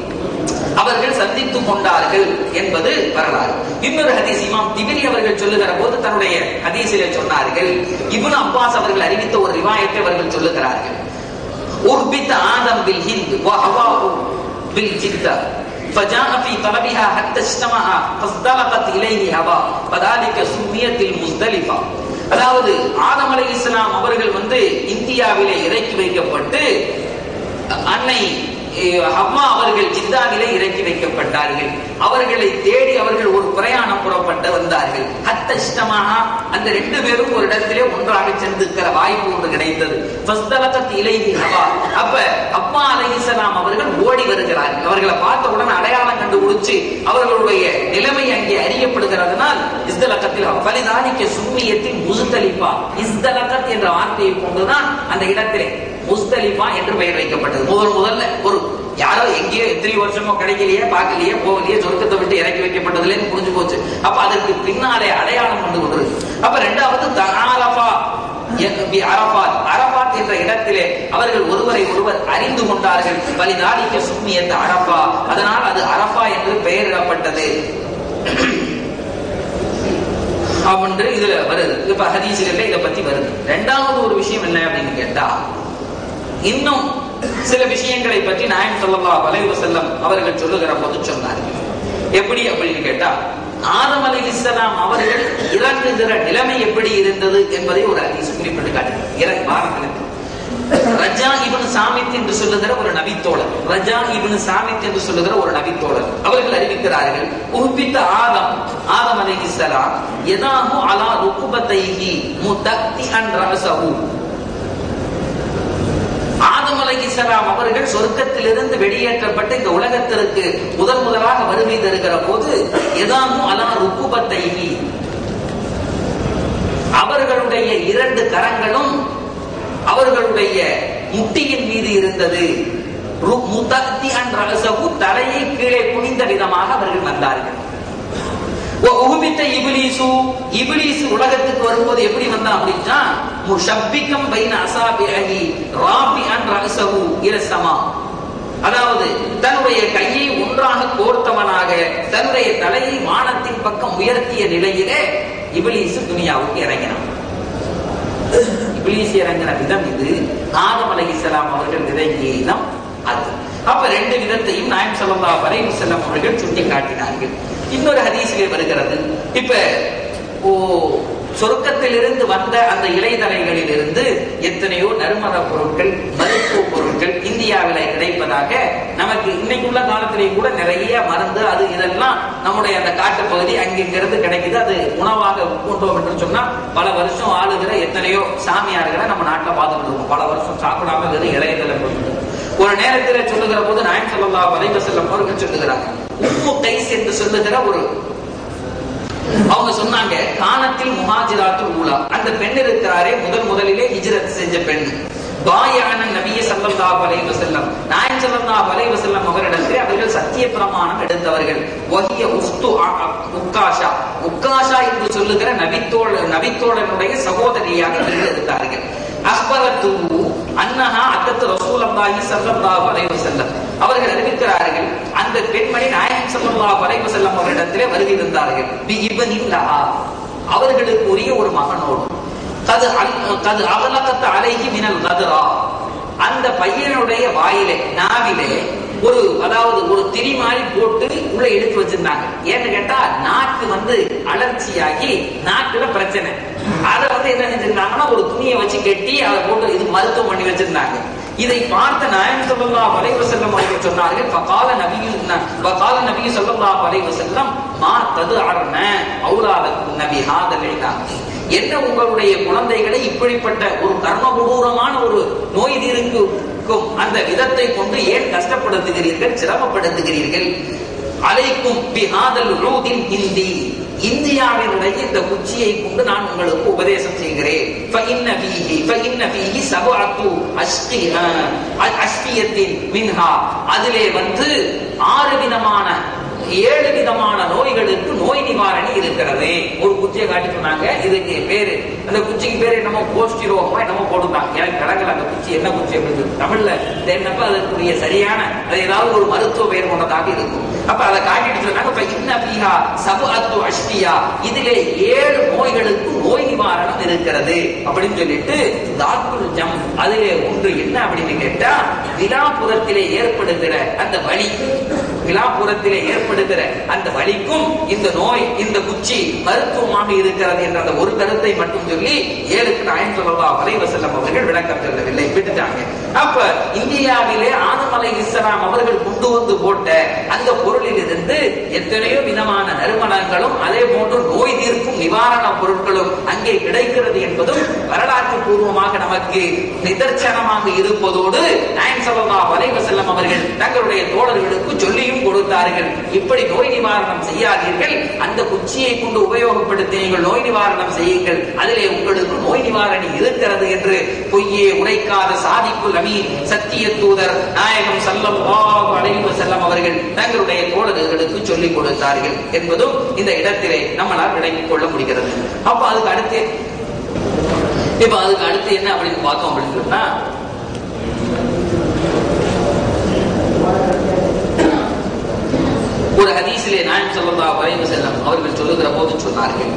அவர்கள் சந்தித்துக் கொண்டார்கள் என்பது வரலாறு இன்னொரு ஹதீஸ் இமாம் திபிரி அவர்கள் சொல்லுகிற போது தன்னுடைய ஹதீஸிலே சொன்னார்கள் இப்னு அப்பாஸ் அவர்கள் அறிவித்த ஒரு ரிவாயத்தை அவர்கள் சொல்லுகிறார்கள் أربت آدم بالهند وهواه بالجدة فجاء في طلبها حتى اجتمع فاصطلقت إليه هوا فذلك سميت المزدلفة அதாவது ஆதம் அலை இஸ்லாம் அவர்கள் வந்து இந்தியாவிலே இறக்கி வைக்கப்பட்டு அன்னை அஹ், ஹவ்வா அவர்கள் ஜித்தாவிலே இறக்கி வைக்கப்பட்டார்கள் அவர்களை தேடி அவர்கள் ஒரு பிரயாணம் புறப்பட்டு வந்தார்கள் ஹத்தஷ்டமாக அந்த ரெண்டு பேரும் ஒரு இடத்திலே ஒன்றாக சென்றிருக்கிற வாய்ப்பு ஒன்று கிடைத்தது ஃபஸ்தலகத் இலைஹி ஹவா அப்ப அப்பா அலைஹிஸ்ஸலாம் அவர்கள் ஓடி வருகிறார்கள் அவர்களை பார்த்தவுடன் அடையாளம் கண்டுபிடிச்சு அவர்களுடைய நிலைமை அங்கே அறியப்படுகிறதுனால் இஸ்தலகத்தில் பலிதானிக்க சும்மியத்தில் முசுத்தலிப்பா இஸ்தலகத் என்ற வார்த்தையை கொண்டுதான் அந்த இடத்திலே முஸ்தலிஃபா என்று பெயர் வைக்கப்பட்டது முதல் முதல்ல ஒரு யாரோ எங்கேயோ எத்தனை வருஷமோ கிடைக்கலையே பார்க்கலையே போகலையே சொர்க்கத்தை விட்டு இறக்கி வைக்கப்பட்டதுல புரிஞ்சு போச்சு அப்ப அதற்கு பின்னாலே அடையாளம் கொண்டு கொண்டது அப்ப ரெண்டாவது தனாலபா அரபாத் அரபாத் என்ற இடத்திலே அவர்கள் ஒருவரை ஒருவர் அறிந்து கொண்டார்கள் பலிதாலிக்க சும்மியத் அரபா அதனால் அது அரபா என்று பெயரிடப்பட்டது அப்படின்னு இதுல வருது இப்ப ஹதீசுகள்ல இதை பத்தி வருது ரெண்டாவது ஒரு விஷயம் என்ன அப்படின்னு கேட்டா இன்னும் சில விஷயங்களை பற்றி நாயம் ஸல்லல்லாஹு அலைஹி வஸல்லம் அவர்கள் சொல்லுகிற போது சொன்னார்கள் எப்படி அப்படின்னு கேட்டா ஆதம் அலைஹிஸ்ஸலாம் அவர்கள் இறங்குகிற நிலைமை எப்படி இருந்தது என்பதை ஒரு ஹதீஸ் குறிப்பிட்டு காட்டுகிறது இறங்கு வாரங்களுக்கு ரஜா இப்னு சாமித் என்று சொல்லுகிற ஒரு நபித்தோழர் ரஜா இப்னு சாமித் என்று சொல்லுகிற ஒரு நபித்தோழர் அவர்கள் அறிவிக்கிறார்கள் உஹ்பித்த ஆதம் ஆதம் அலைஹிஸ்ஸலாம் யதாஹு அலா ருக்குபத்தைஹி முதக்தி அன் ரஸஹு ஆதம் அலைஹிஸ்ஸலாம் அவர்கள் சொர்க்கத்திலிருந்து வெளியேற்றப்பட்டு இந்த உலகத்திற்கு முதல் முதலாக வருகை தருகிற போது எதாமு அலா ருக்குபத்தைஹி அவர்களுடைய இரண்டு கரங்களும் அவர்களுடைய முட்டியின் மீது இருந்தது ரு- முதத்தி அன் ரஸஹு தலையை கீழே குனிந்த விதமாக அவர்கள் வந்தார்கள் உகுபித்த இபிலிசு இபிலிசு உலகத்துக்கு வரும்போது எப்படி வந்தான் அப்படின்னா முஷப்பிக்கம் பைன அசாபிஹி ராபி அன் ரஸஹு இல சமா அதாவது தன்னுடைய கையை ஒன்றாக கோர்த்தவனாக தன்னுடைய தலையை வானத்தின் பக்கம் உயர்த்திய நிலையிலே இபிலிசு துனியாவுக்கு இறங்கினான் இபிலிஸ் இறங்கின விதம் இது ஆதம் அலைஹிஸ்ஸலாம் அவர்கள் இறங்கிய இடம் அது அப்ப ரெண்டு விதத்தையும் நாயம் ஸல்லல்லாஹு அலைஹி வஸல்லம் அவர்கள் சுட்டி காட்டினார்கள் இன்னொரு ஹதீஸிலே வருகிறது இப்ப ஓ சொர்க்கத்திலிருந்து வந்த அந்த இலைதலைகளில் இருந்து எத்தனையோ நறுமண பொருட்கள் மருத்துவ பொருட்கள் இந்தியாவில கிடைப்பதாக நமக்கு இன்னைக்குள்ள காலத்திலேயும் கூட நிறைய மருந்து அது இதெல்லாம் நம்முடைய அந்த காட்டு பகுதி அங்கிருந்து கிடைக்குது அது உணவாக உட்கொண்டோம் என்று சொன்னா பல வருஷம் ஆளுகிற எத்தனையோ சாமியார்களை நம்ம நாட்டில் பார்த்துட்டு இருக்கோம் பல வருஷம் சாப்பிடாம வெறும் இளையதலை கொண்டு ஒரு நேரத்தில் சொல்லுகிற போது நாயன் சொல்லா வலைவ செல்லம் அவர்கள் சொல்லுகிறார் உப்பு கைஸ் என்று சொல்லுகிற ஒரு அவங்க சொன்னாங்க காலத்தில் முஹாஜிராத்துல் ஊலா அந்த பெண் இருக்கிறாரே முதல் முதலிலே ஹிஜ்ரத் செஞ்ச பெண் பாயான நபிய சல்லல்லாஹு அலைஹி வஸல்லம் நாயகம் ஸல்லல்லாஹு அலைஹி வஸல்லம் அவரிடத்தில் அவர்கள் சத்திய பிரமாணம் எடுத்தவர்கள் வஹிய உஸ்து உக்காஷா உக்காஷா என்று சொல்லுகிற நபித்தோழ நபித்தோழனுடைய சகோதரியாக இவர்கள் இருந்தார்கள் அக்பரத்து அன்னஹா அத்தத்து ரசூலல்லாஹி ஸல்லல்லாஹு அலைஹி வஸல்லம் அவர்கள் அறிவிக்கிறார்கள் அந்த பெண்மணி நாயகம் ஸல்லல்லாஹு அலைஹி வஸல்லம் அவரிடத்திலே வருகை இருந்தார்கள் பி இப்னில்லஹா அவர்களுக்கு உரிய ஒரு மகனோடு கது கது அவலகத்த அலைகி மினல் கதுரா அந்த பையனுடைய வாயிலே நாவிலே ஒரு அதாவது ஒரு திரி மாதிரி போட்டு உள்ள எடுத்து வச்சிருந்தாங்க ஏன்னு கேட்டா நாக்கு வந்து அலர்ச்சியாகி நாக்குல பிரச்சனை அதை வந்து என்ன செஞ்சிருந்தாங்கன்னா ஒரு துணியை வச்சு கட்டி அதை போட்டு இது மருத்துவம் பண்ணி வச்சிருந்தாங்க இதை பார்த்த நாயம் சொல்லல்லா வலைவு செல்லம் அவர்கள் சொன்னார்கள் பகால நபியு பகால நபியு சொல்லல்லா வலைவு செல்லம் மா தது அரண அவுலாதக்கும் நபி ஹாதலைனா என்ன உங்களுடைய குழந்தைகளை இப்படிப்பட்ட ஒரு கர்மபூர்வமான ஒரு நோய் தீர்க்கும் அந்த விதத்தை கொண்டு ஏன் கஷ்டப்படுத்துகிறீர்கள் சிரமப்படுத்துகிறீர்கள் அலைக்கும் பிஹாதல் ரூதின் ஹிந்தி இந்தியாவினுடைய இந்த குச்சியை கொண்டு நான் உங்களுக்கு உபதேசம் செய்கிறேன் فإن فيه فإن فيه سبعة أشقي- அஹ் அஷ்கியத்தின் மின்ஹா அதிலே வந்து ஆறு விதமான ஏழு விதமான நோய்களுக்கு நோய் நிவாரணி இருக்கிறது ஒரு குச்சியை காட்டி சொன்னாங்க இதுக்கு பேரு அந்த குச்சிக்கு பேரு என்னமோ கோஷ்டி ரோகமா என்னமோ போட்டுருந்தாங்க எனக்கு கிடக்கல அந்த குச்சி என்ன குச்சி அப்படின்னு தமிழ்ல தேடினப்ப அதற்குரிய சரியான அது ஏதாவது ஒரு மருத்துவ பெயர் கொண்டதாக இருக்கும் அப்ப அதை காட்டிட்டு சொன்னாங்க இப்ப இன்ன பீஹா சபு அத்து அஷ்டியா இதிலே ஏழு நோய்களுக்கு நோய் நிவாரணம் இருக்கிறது அப்படின்னு சொல்லிட்டு தாக்குல் ஜம் அதிலே ஒன்று என்ன அப்படின்னு கேட்டா விழாபுரத்திலே ஏற்படுகிற அந்த வலி விழாபுரத்திலே ஏற்படுகிற அந்த வலிக்கும் இந்த நோய் இந்த குச்சி மருத்துவமாக இருக்கிறது என்ற அந்த ஒரு கருத்தை மட்டும் சொல்லி ஏழுக்கு நாயம் சொல்லவா வலைவ செல்லம் அவர்கள் விளக்கம் சொல்லவில்லை விட்டுட்டாங்க அப்ப இந்தியாவிலே ஆதமலை இஸ்லாம் அவர்கள் கொண்டு வந்து போட்ட அந்த பொருளில் இருந்து எத்தனையோ விதமான நறுமணங்களும் அதே போன்று நோய் தீர்க்கும் நிவாரண பொருட்களும் அங்கே கிடைக்கிறது என்பதும் வரலாற்று பூர்வமாக நமக்கு நிதர்சனமாக இருப்பதோடு நாயம் சொல்லவா வலைவ செல்லம் அவர்கள் தங்களுடைய தோழர்களுக்கு சொல்லியும் கொடுத்தார்கள் இப்படி நோய் நிவாரணம் செய்யாதீர்கள் அந்த குச்சியை கொண்டு உபயோகப்படுத்தி நீங்கள் நோய் நிவாரணம் செய்யுங்கள் அதிலே உங்களுக்கு நோய் நிவாரணி இருக்கிறது என்று பொய்யே உரைக்காத சாதிக்குல் அமீன் சத்திய தூதர் நாயகம் சல்லல்லாஹு அலைஹி வஸல்லம் அவர்கள் தங்களுடைய தோழர்களுக்கு சொல்லிக் கொடுத்தார்கள் என்பதும் இந்த இடத்திலே நம்மளால் விளங்கிக் கொள்ள முடிகிறது அப்ப அதுக்கு அடுத்து இப்ப அதுக்கு அடுத்து என்ன அப்படின்னு பார்த்தோம் அப்படின்னு சொன்னா ஒரு ஹதீஸிலே நாயம் ஸல்லல்லாஹு அலைஹி வஸல்லம் அவர்கள் சொல்லுகிற போது சொன்னார்கள்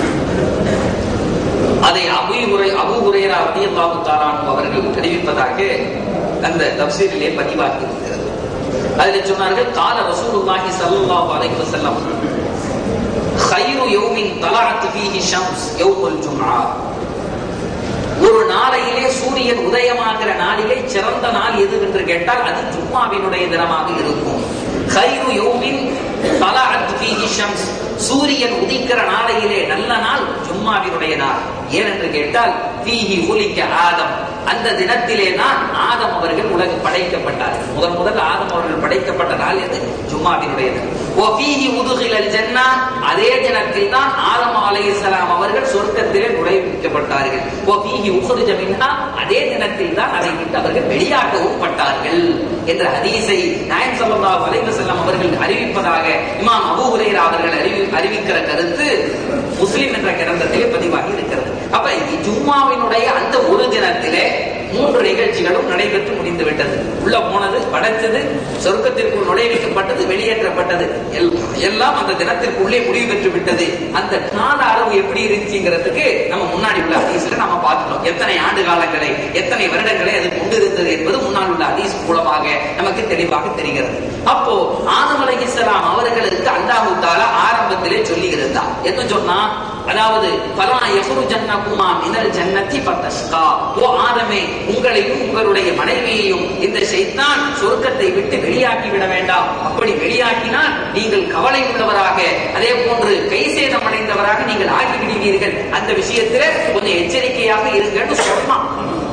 அதை அபூ ஹுரை அபூ ஹுரைரா ரலியல்லாஹு தஆலா அன்ஹு அவர்கள் தெரிவிப்பதாக அந்த தஃசீரிலே பதிவாகி இருக்கிறது அதில் சொன்னார்கள் கால ரசூலுல்லாஹி ஸல்லல்லாஹு அலைஹி வஸல்லம் خير يوم طلعت فيه الشمس يوم الجمعه ஒரு நாளையிலே சூரியன் உதயமாகிற நாளிலே சிறந்த நாள் எது என்று கேட்டால் அது ஜும்மாவினுடைய தினமாக இருக்கும் خير يوم طلعت فيه الشمس சூரியன் உதிக்கிற நாளையிலே நல்ல நாள் ஜும்மாவினுடைய நாள் ஏனென்று கேட்டால் ஃபீஹி ஹுலிக்க ஆதம் அந்த தினத்திலே தான் ஆதம் அவர்கள் உலகு படைக்கப்பட்டார்கள் முதன் முதல் ஆதம் அவர்கள் படைக்கப்பட்ட நாள் எது ஜும்மாவினுடைய தினம் ஓ ஃபீஹி உதுகிலல் ஜன்னா அதே தினத்தில் தான் ஆதம் அலைஹிஸ்ஸலாம் அவர்கள் சொர்க்கத்திலே நுழைவிக்கப்பட்டார்கள் ஓ ஃபீஹி உഖ்ரிஜ மின்ஹா அதே தினத்தில் தான் அதை விட்டு அவர்கள் வெளியாகவும் பட்டார்கள் என்ற ஹதீஸை நாயன் ஸல்லல்லாஹு அலைஹி வஸல்லம் அவர்கள் அறிவிப்பதாக இமாம் அபூ ஹுரைரா அவர்கள் அறிவி அறிவிக்கிற கருத்து முஸ்லிம் என்ற கிரந்தத்திலே பதிவாகி இருக்கிறது அப்ப ஜும்மாவினுடைய அந்த ஒரு தினத்திலே மூன்று நிகழ்ச்சிகளும் நடைபெற்று முடிந்து விட்டது உள்ள போனது படைத்தது சொர்க்கத்திற்குள் நுழைவிக்கப்பட்டது வெளியேற்றப்பட்டது எல்- எல்லாம் அந்த தினத்திற்குள்ளே முடிவு பெற்று விட்டது அந்த கால அளவு எப்படி இருந்துச்சுங்கிறதுக்கு நம்ம முன்னாடி உள்ள ஹதீஸ்ல நம்ம பார்த்துட்டோம் எத்தனை ஆண்டு காலங்களை எத்தனை வருடங்களை அது கொண்டிருந்தது என்பது முன்னால் உள்ள ஹதீஸ் மூலமாக நமக்கு தெளிவாக தெரிகிறது அப்போ ஆதம் அலைஹிஸ்ஸலாம் அவர்களுக்கு அவர்களுக்கு அல்லாஹு தாலா ஆரம்பத்திலே சொல்லி இருந்தார் என்ன சொன்னா அதாவது பலா எஃபுரு ஜன்னகுமா மினல் ஜன்னத்தி பத்தஸ்கா ஓ ஆதமே உங்களையும் உங்களுடைய மனைவியையும் இந்த ஷைத்தான் சொர்க்கத்தை விட்டு வெளியாக்கி விட வேண்டாம் அப்படி வெளியாக்கினால் நீங்கள் கவலை உள்ளவராக அதே போன்று கை சேதம் அடைந்தவராக நீங்கள் ஆகி விடுவீர்கள் அந்த விஷயத்துல கொஞ்சம் எச்சரிக்கையாக இருங்கன்னு சொன்னான்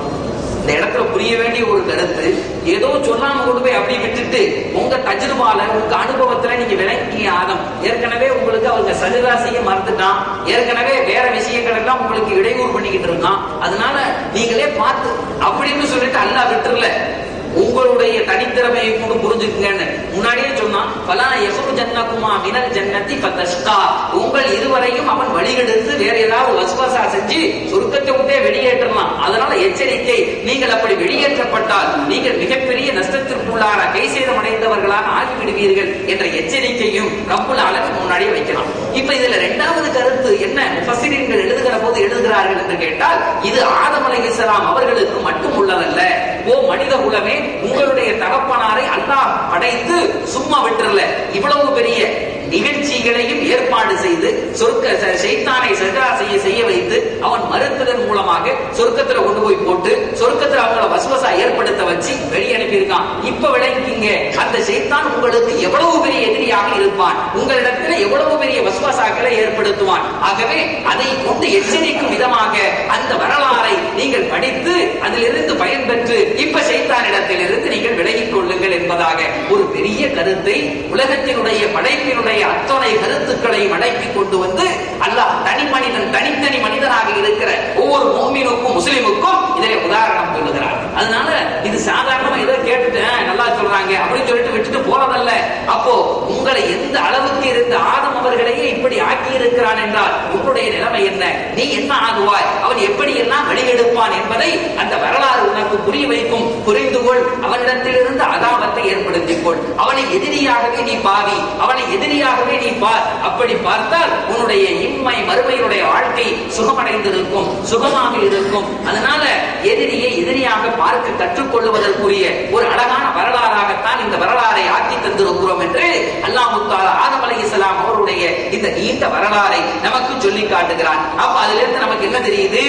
இந்த இடத்துல புரிய வேண்டிய ஒரு கருத்து ஏதோ சொல்லாம கொண்டு போய் அப்படி விட்டுட்டு உங்க தஜ்ருபால உங்க அனுபவத்துல நீங்க விளங்கிய ஆதம் ஏற்கனவே உங்களுக்கு அவங்க சஜதா செய்ய மறந்துட்டான் ஏற்கனவே வேற விஷயங்கள் எல்லாம் உங்களுக்கு இடையூறு பண்ணிக்கிட்டு இருக்கான் அதனால நீங்களே பார்த்து அப்படின்னு சொல்லிட்டு அல்லாஹ் விட்டுறல உங்களுடைய தனித்திறமையை கொண்டு புரிஞ்சுக்குங்கன்னு முன்னாடியே சொன்னான் பலா எசுரு ஜன்னகுமா மினல் ஜன்னத்தி பத்தஷ்கா உங்கள் இருவரையும் அவன் வழிகெடுத்து வேற ஏதாவது வசுவசா செஞ்சு சுருக்கத்தை விட்டே வெளியேற்றலாம் அதனால எச்சரிக்கை நீங்கள் அப்படி வெளியேற்றப்பட்டால் நீங்கள் மிகப்பெரிய நஷ்டத்திற்குள்ளான கை சேதம் அடைந்தவர்களாக ஆகிவிடுவீர்கள் என்ற எச்சரிக்கையும் ரப்புல் ஆலமின் முன்னாடியே வைக்கலாம் இப்ப இதுல இரண்டாவது கருத்து என்ன முஃபஸ்ஸிரீன்கள் எழுதுகிற போது எழுதுகிறார்கள் என்று கேட்டால் இது ஆதம் அலைஹிஸ்ஸலாம் அவர்களுக்கு மட்டும் உள்ளதல்ல ஓ மனித குலமே உங்களுடைய தகப்பனாரை அல்லாஹ் படைத்து சும்மா விட்டுறல இவ்வளவு பெரிய நிகழ்ச்சிகளையும் ஏற்பாடு செய்து சொர்க்க ச- ஷைத்தானை சஜா செய்ய செய்ய வைத்து அவன் மறுத்ததன் மூலமாக சொர்க்கத்துல கொண்டு போய் போட்டு சொர்க்கத்துல அவங்கள வசுவசா ஏற்படுத்த வச்சு வெளியே அனுப்பியிருக்கான் இப்ப விளங்கிங்க அந்த ஷைத்தான் உங்களுக்கு எவ்வளவு பெரிய எதிரியாக இருப்பான் உங்களிடத்துல எவ்வளவு பெரிய வசுவசாக்களை ஏற்படுத்துவான் ஆகவே அதை கொண்டு எச்சரிக்கும் விதமாக அந்த வரலாறை நீங்கள் படித்து அதிலிருந்து பயன்பெற்று இப்ப சைத்தானிடத்திலிருந்து நீங்கள் விலகிக் கொள்ளுங்கள் என்பதாக ஒரு பெரிய கருத்தை உலகத்தினுடைய படைப்பினுடைய அத்தனை கருத்துக்களை அடக்கி கொண்டு வந்து அல்லாஹ் தனி மனிதன் தனித்தனி மனிதனாக இருக்கிற ஒவ்வொரு மோமினுக்கும் முஸ்லிமுக்கும் இதிலே உதாரணம் சொல்லுகிறார் அதனால இது சாதாரணமா ஏதோ கேட்டுட்டேன் நல்லா சொல்றாங்க அப்படின்னு சொல்லிட்டு விட்டுட்டு போறதல்ல அப்போ உங்களை எந்த அளவுக்கு இருந்த ஆதம் அவர்களையே இப்படி ஆக்கி இருக்கிறான் என்றால் உன்னுடைய நிலைமை என்ன நீ என்ன ஆகுவாய் அவன் எப்படி எல்லாம் வெளியெடுப்பான் என்பதை அந்த வரலாறு உனக்கு புரிய வைக்கும் புரிந்து கொள் அவனிடத்திலிருந்து அதாபத்தை ஏற்படுத்திக் கொள் அவனை எதிரியாகவே நீ பாவி அவனை எதிரியாகவே நீ பார் அப்படி பார்த்தால் உன்னுடைய இம்மை மறுமையினுடைய வாழ்க்கை சுகமடைந்திருக்கும் சுகமாக இருக்கும் அதனால எதிரியை எதிரியாக பார்க்க கற்றுக்கொள்வதற்குரிய ஒரு அழகான வரலாறாகத்தான் இந்த வரலாறை ஆக்கி தந்திருக்கிறோம் என்று அல்லாஹு தாலா ஆதம் அலைஹிஸ்ஸலாம் அவருடைய இந்த நீண்ட வரலாறை நமக்கு சொல்லி காட்டுகிறான் அப்ப அதுல இருந்து நமக்கு என்ன தெரியுது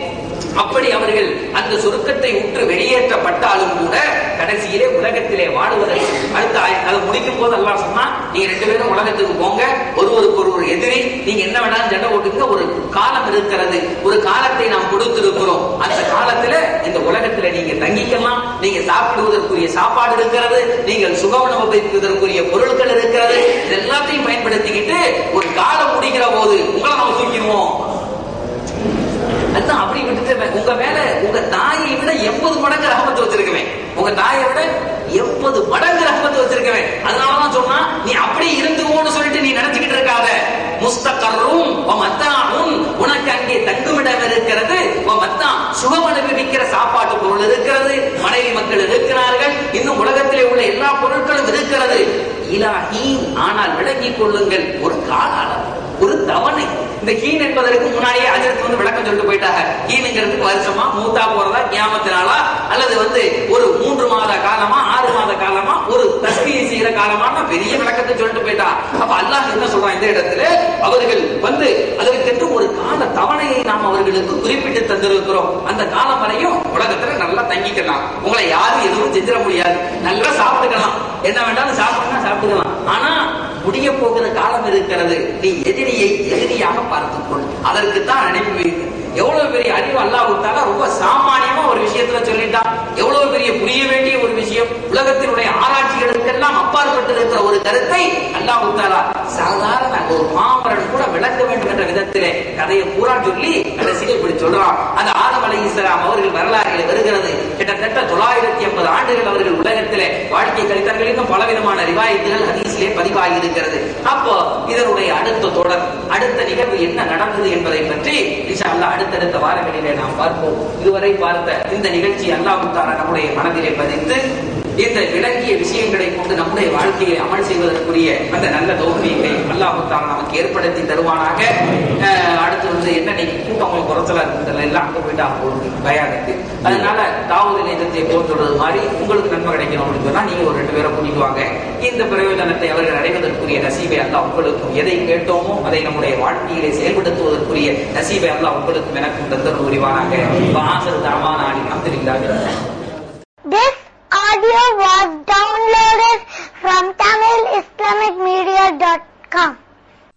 அப்படி அவர்கள் அந்த சுருக்கத்தை உற்று வெளியேற்றப்பட்டாலும் கூட கடைசியிலே உலகத்திலே வாழுவதற்கு அடுத்த ஆய- அதை முடிக்கும் போது அல்லாஹ் சொன்னா நீங்க ரெண்டு பேரும் உலகத்துக்கு போங்க ஒருவருக்கு ஒருவர் எதிரி நீங்க என்ன வேணாலும் சண்டை போட்டுங்க ஒரு காலம் இருக்கிறது ஒரு காலத்தை நாம் கொடுத்திருக்கிறோம் அந்த காலத்துல இந்த உலகத்துல நீங்க தங்கிக்கலாம் நீங்க சாப்பிடுவதற்குரிய சாப்பாடு இருக்கிறது நீங்கள் சுகம் அனுபவிப்பதற்குரிய பொருட்கள் இருக்கிறது இது எல்லாத்தையும் பயன்படுத்திக்கிட்டு ஒரு காலம் முடிக்கிற போது உங்களை நம்ம தூக்கிடுவோம் அதான் அப்படி விட்டுட்டு உங்க மேல உங்க தாயை விட எண்பது மடங்கு ரஹமத்து வச்சிருக்கவேன் உங்க தாயை விட எண்பது மடங்கு ரஹமத்து வச்சிருக்கவேன் அதனாலதான் சொன்னா நீ அப்படியே இருந்துவோன்னு சொல்லிட்டு நீ நினைச்சுக்கிட்டு இருக்காத முஸ்தகரும் மத்தாவும் உனக்கு அங்கே தங்குமிடம் இருக்கிறது மத்தா சுகம் அனுபவிக்கிற சாப்பாட்டு பொருள் இருக்கிறது மனைவி மக்கள் இருக்கிறார்கள் இன்னும் உலகத்திலே உள்ள எல்லா பொருட்களும் இருக்கிறது இலாஹி ஆனால் விளங்கிக் கொள்ளுங்கள் ஒரு கால அளவு ஒரு தவணை இந்த கீன் என்பதற்கு முன்னாடியே அஜரத் வந்து விளக்கம் சொல்லிட்டு போயிட்டாங்க கீனுங்கிறதுக்கு வருஷமா மூத்தா போறதா கியாமத்தினாலா அல்லது வந்து ஒரு மூன்று மாத காலமா ஆறு மாத காலமா ஒரு தஸ்மியை செய்யற காலமா பெரிய விளக்கத்தை சொல்லிட்டு போயிட்டா அப்ப அல்லாஹ் என்ன சொல்றான் இந்த இடத்துல அவர்கள் வந்து அதற்கென்று ஒரு கால தவணையை நாம் அவர்களுக்கு குறிப்பிட்டு தந்திருக்கிறோம் அந்த காலம் வரையும் உலகத்துல நல்லா தங்கிக்கலாம் உங்களை யாரும் எதுவும் செஞ்சிட முடியாது நல்லா சாப்பிட்டுக்கலாம் என்ன வேண்டாலும் சாப்பிடுங்க சாப்பிட்டுக்கலாம் ஆனா முடிய போகிற காலம் இருக்கிறது நீ எதிரியை எதிரியாக பார்த்துக்கொள் அதற்கு தான் அனுப்பி வைத்து எவ்வளவு பெரிய அறிவு அல்லாஹ்வுத்தாலா ரொம்ப சாமானியமா ஒரு விஷயத்துல சொல்லிட்டான் எவ்வளவு பெரிய புரிய வேண்டிய ஒரு விஷயம் உலகத்தினுடைய ஆராய்ச்சிகளுக்கெல்லாம் அப்பாற்பட்டு இருக்கிற ஒரு கருத்தை அல்லாஹ்வுத்தாலா சாதாரண ஒரு மாமரன் கூட விளக்க வேண்டும் என்ற விதத்திலே கதையை பூரா சொல்லி கடைசியில் இப்படி சொல்றான் அந்த ஆதம் அலைஹிஸ்ஸலாம் அவர்கள் வரலாறுகள் வருகிறது கிட்டத்தட்ட தொள்ளாயிரத்தி ஐம்பது ஆண்டுகள் அவர்கள் உலகத்திலே வாழ்க்கை கழித்தார்கள் இன்னும் பலவிதமான ரிவாயத்துகள் ஹதீஸிலே பதிவாகி இருக்கிறது அப்போ இதனுடைய அடுத்த தொடர் அடுத்த நிகழ்வு என்ன நடந்தது என்பதை பற்றி இன்ஷா அல்லாஹ் அடுத்தடுத்த வாரங்களிலே நாம் பார்ப்போம் இதுவரை பார்த்த இந்த நிகழ்ச்சி அல்லாஹ் நம்முடைய மனதிலே பதித்து இந்த விளங்கிய விஷயங்களை கொண்டு நம்முடைய வாழ்க்கையை அமல் செய்வதற்குரிய அந்த நல்ல தோல்வியை அல்லாஹுத்தால நமக்கு ஏற்படுத்தி தருவானாக அஹ், அடுத்து வந்து என்ன இன்னைக்கு கூட்டம் உங்களுக்கு குறைச்சலா இருக்குதுல எல்லாம் அங்க போயிட்டு அவங்க ஒரு பயானுக்கு அதனால தாவூது நேதத்தை போன்றது மாதிரி உங்களுக்கு நன்மை கிடைக்கணும் அப்படின்னு சொன்னா நீங்க ஒரு ரெண்டு பேரை கூட்டிட்டு வாங்க இந்த பிரயோஜனத்தை அவர்கள் அடைவதற்குரிய நசீபை அல்ல உங்களுக்கும் எதை கேட்டோமோ அதை நம்முடைய வாழ்க்கையிலே செயல்படுத்துவதற்குரிய நசீபை அல்ல உங்களுக்கும் எனக்கும் தந்தர் புரிவானாக வாசல் தரமான ஆடி அப்துல்லாஹி This audio was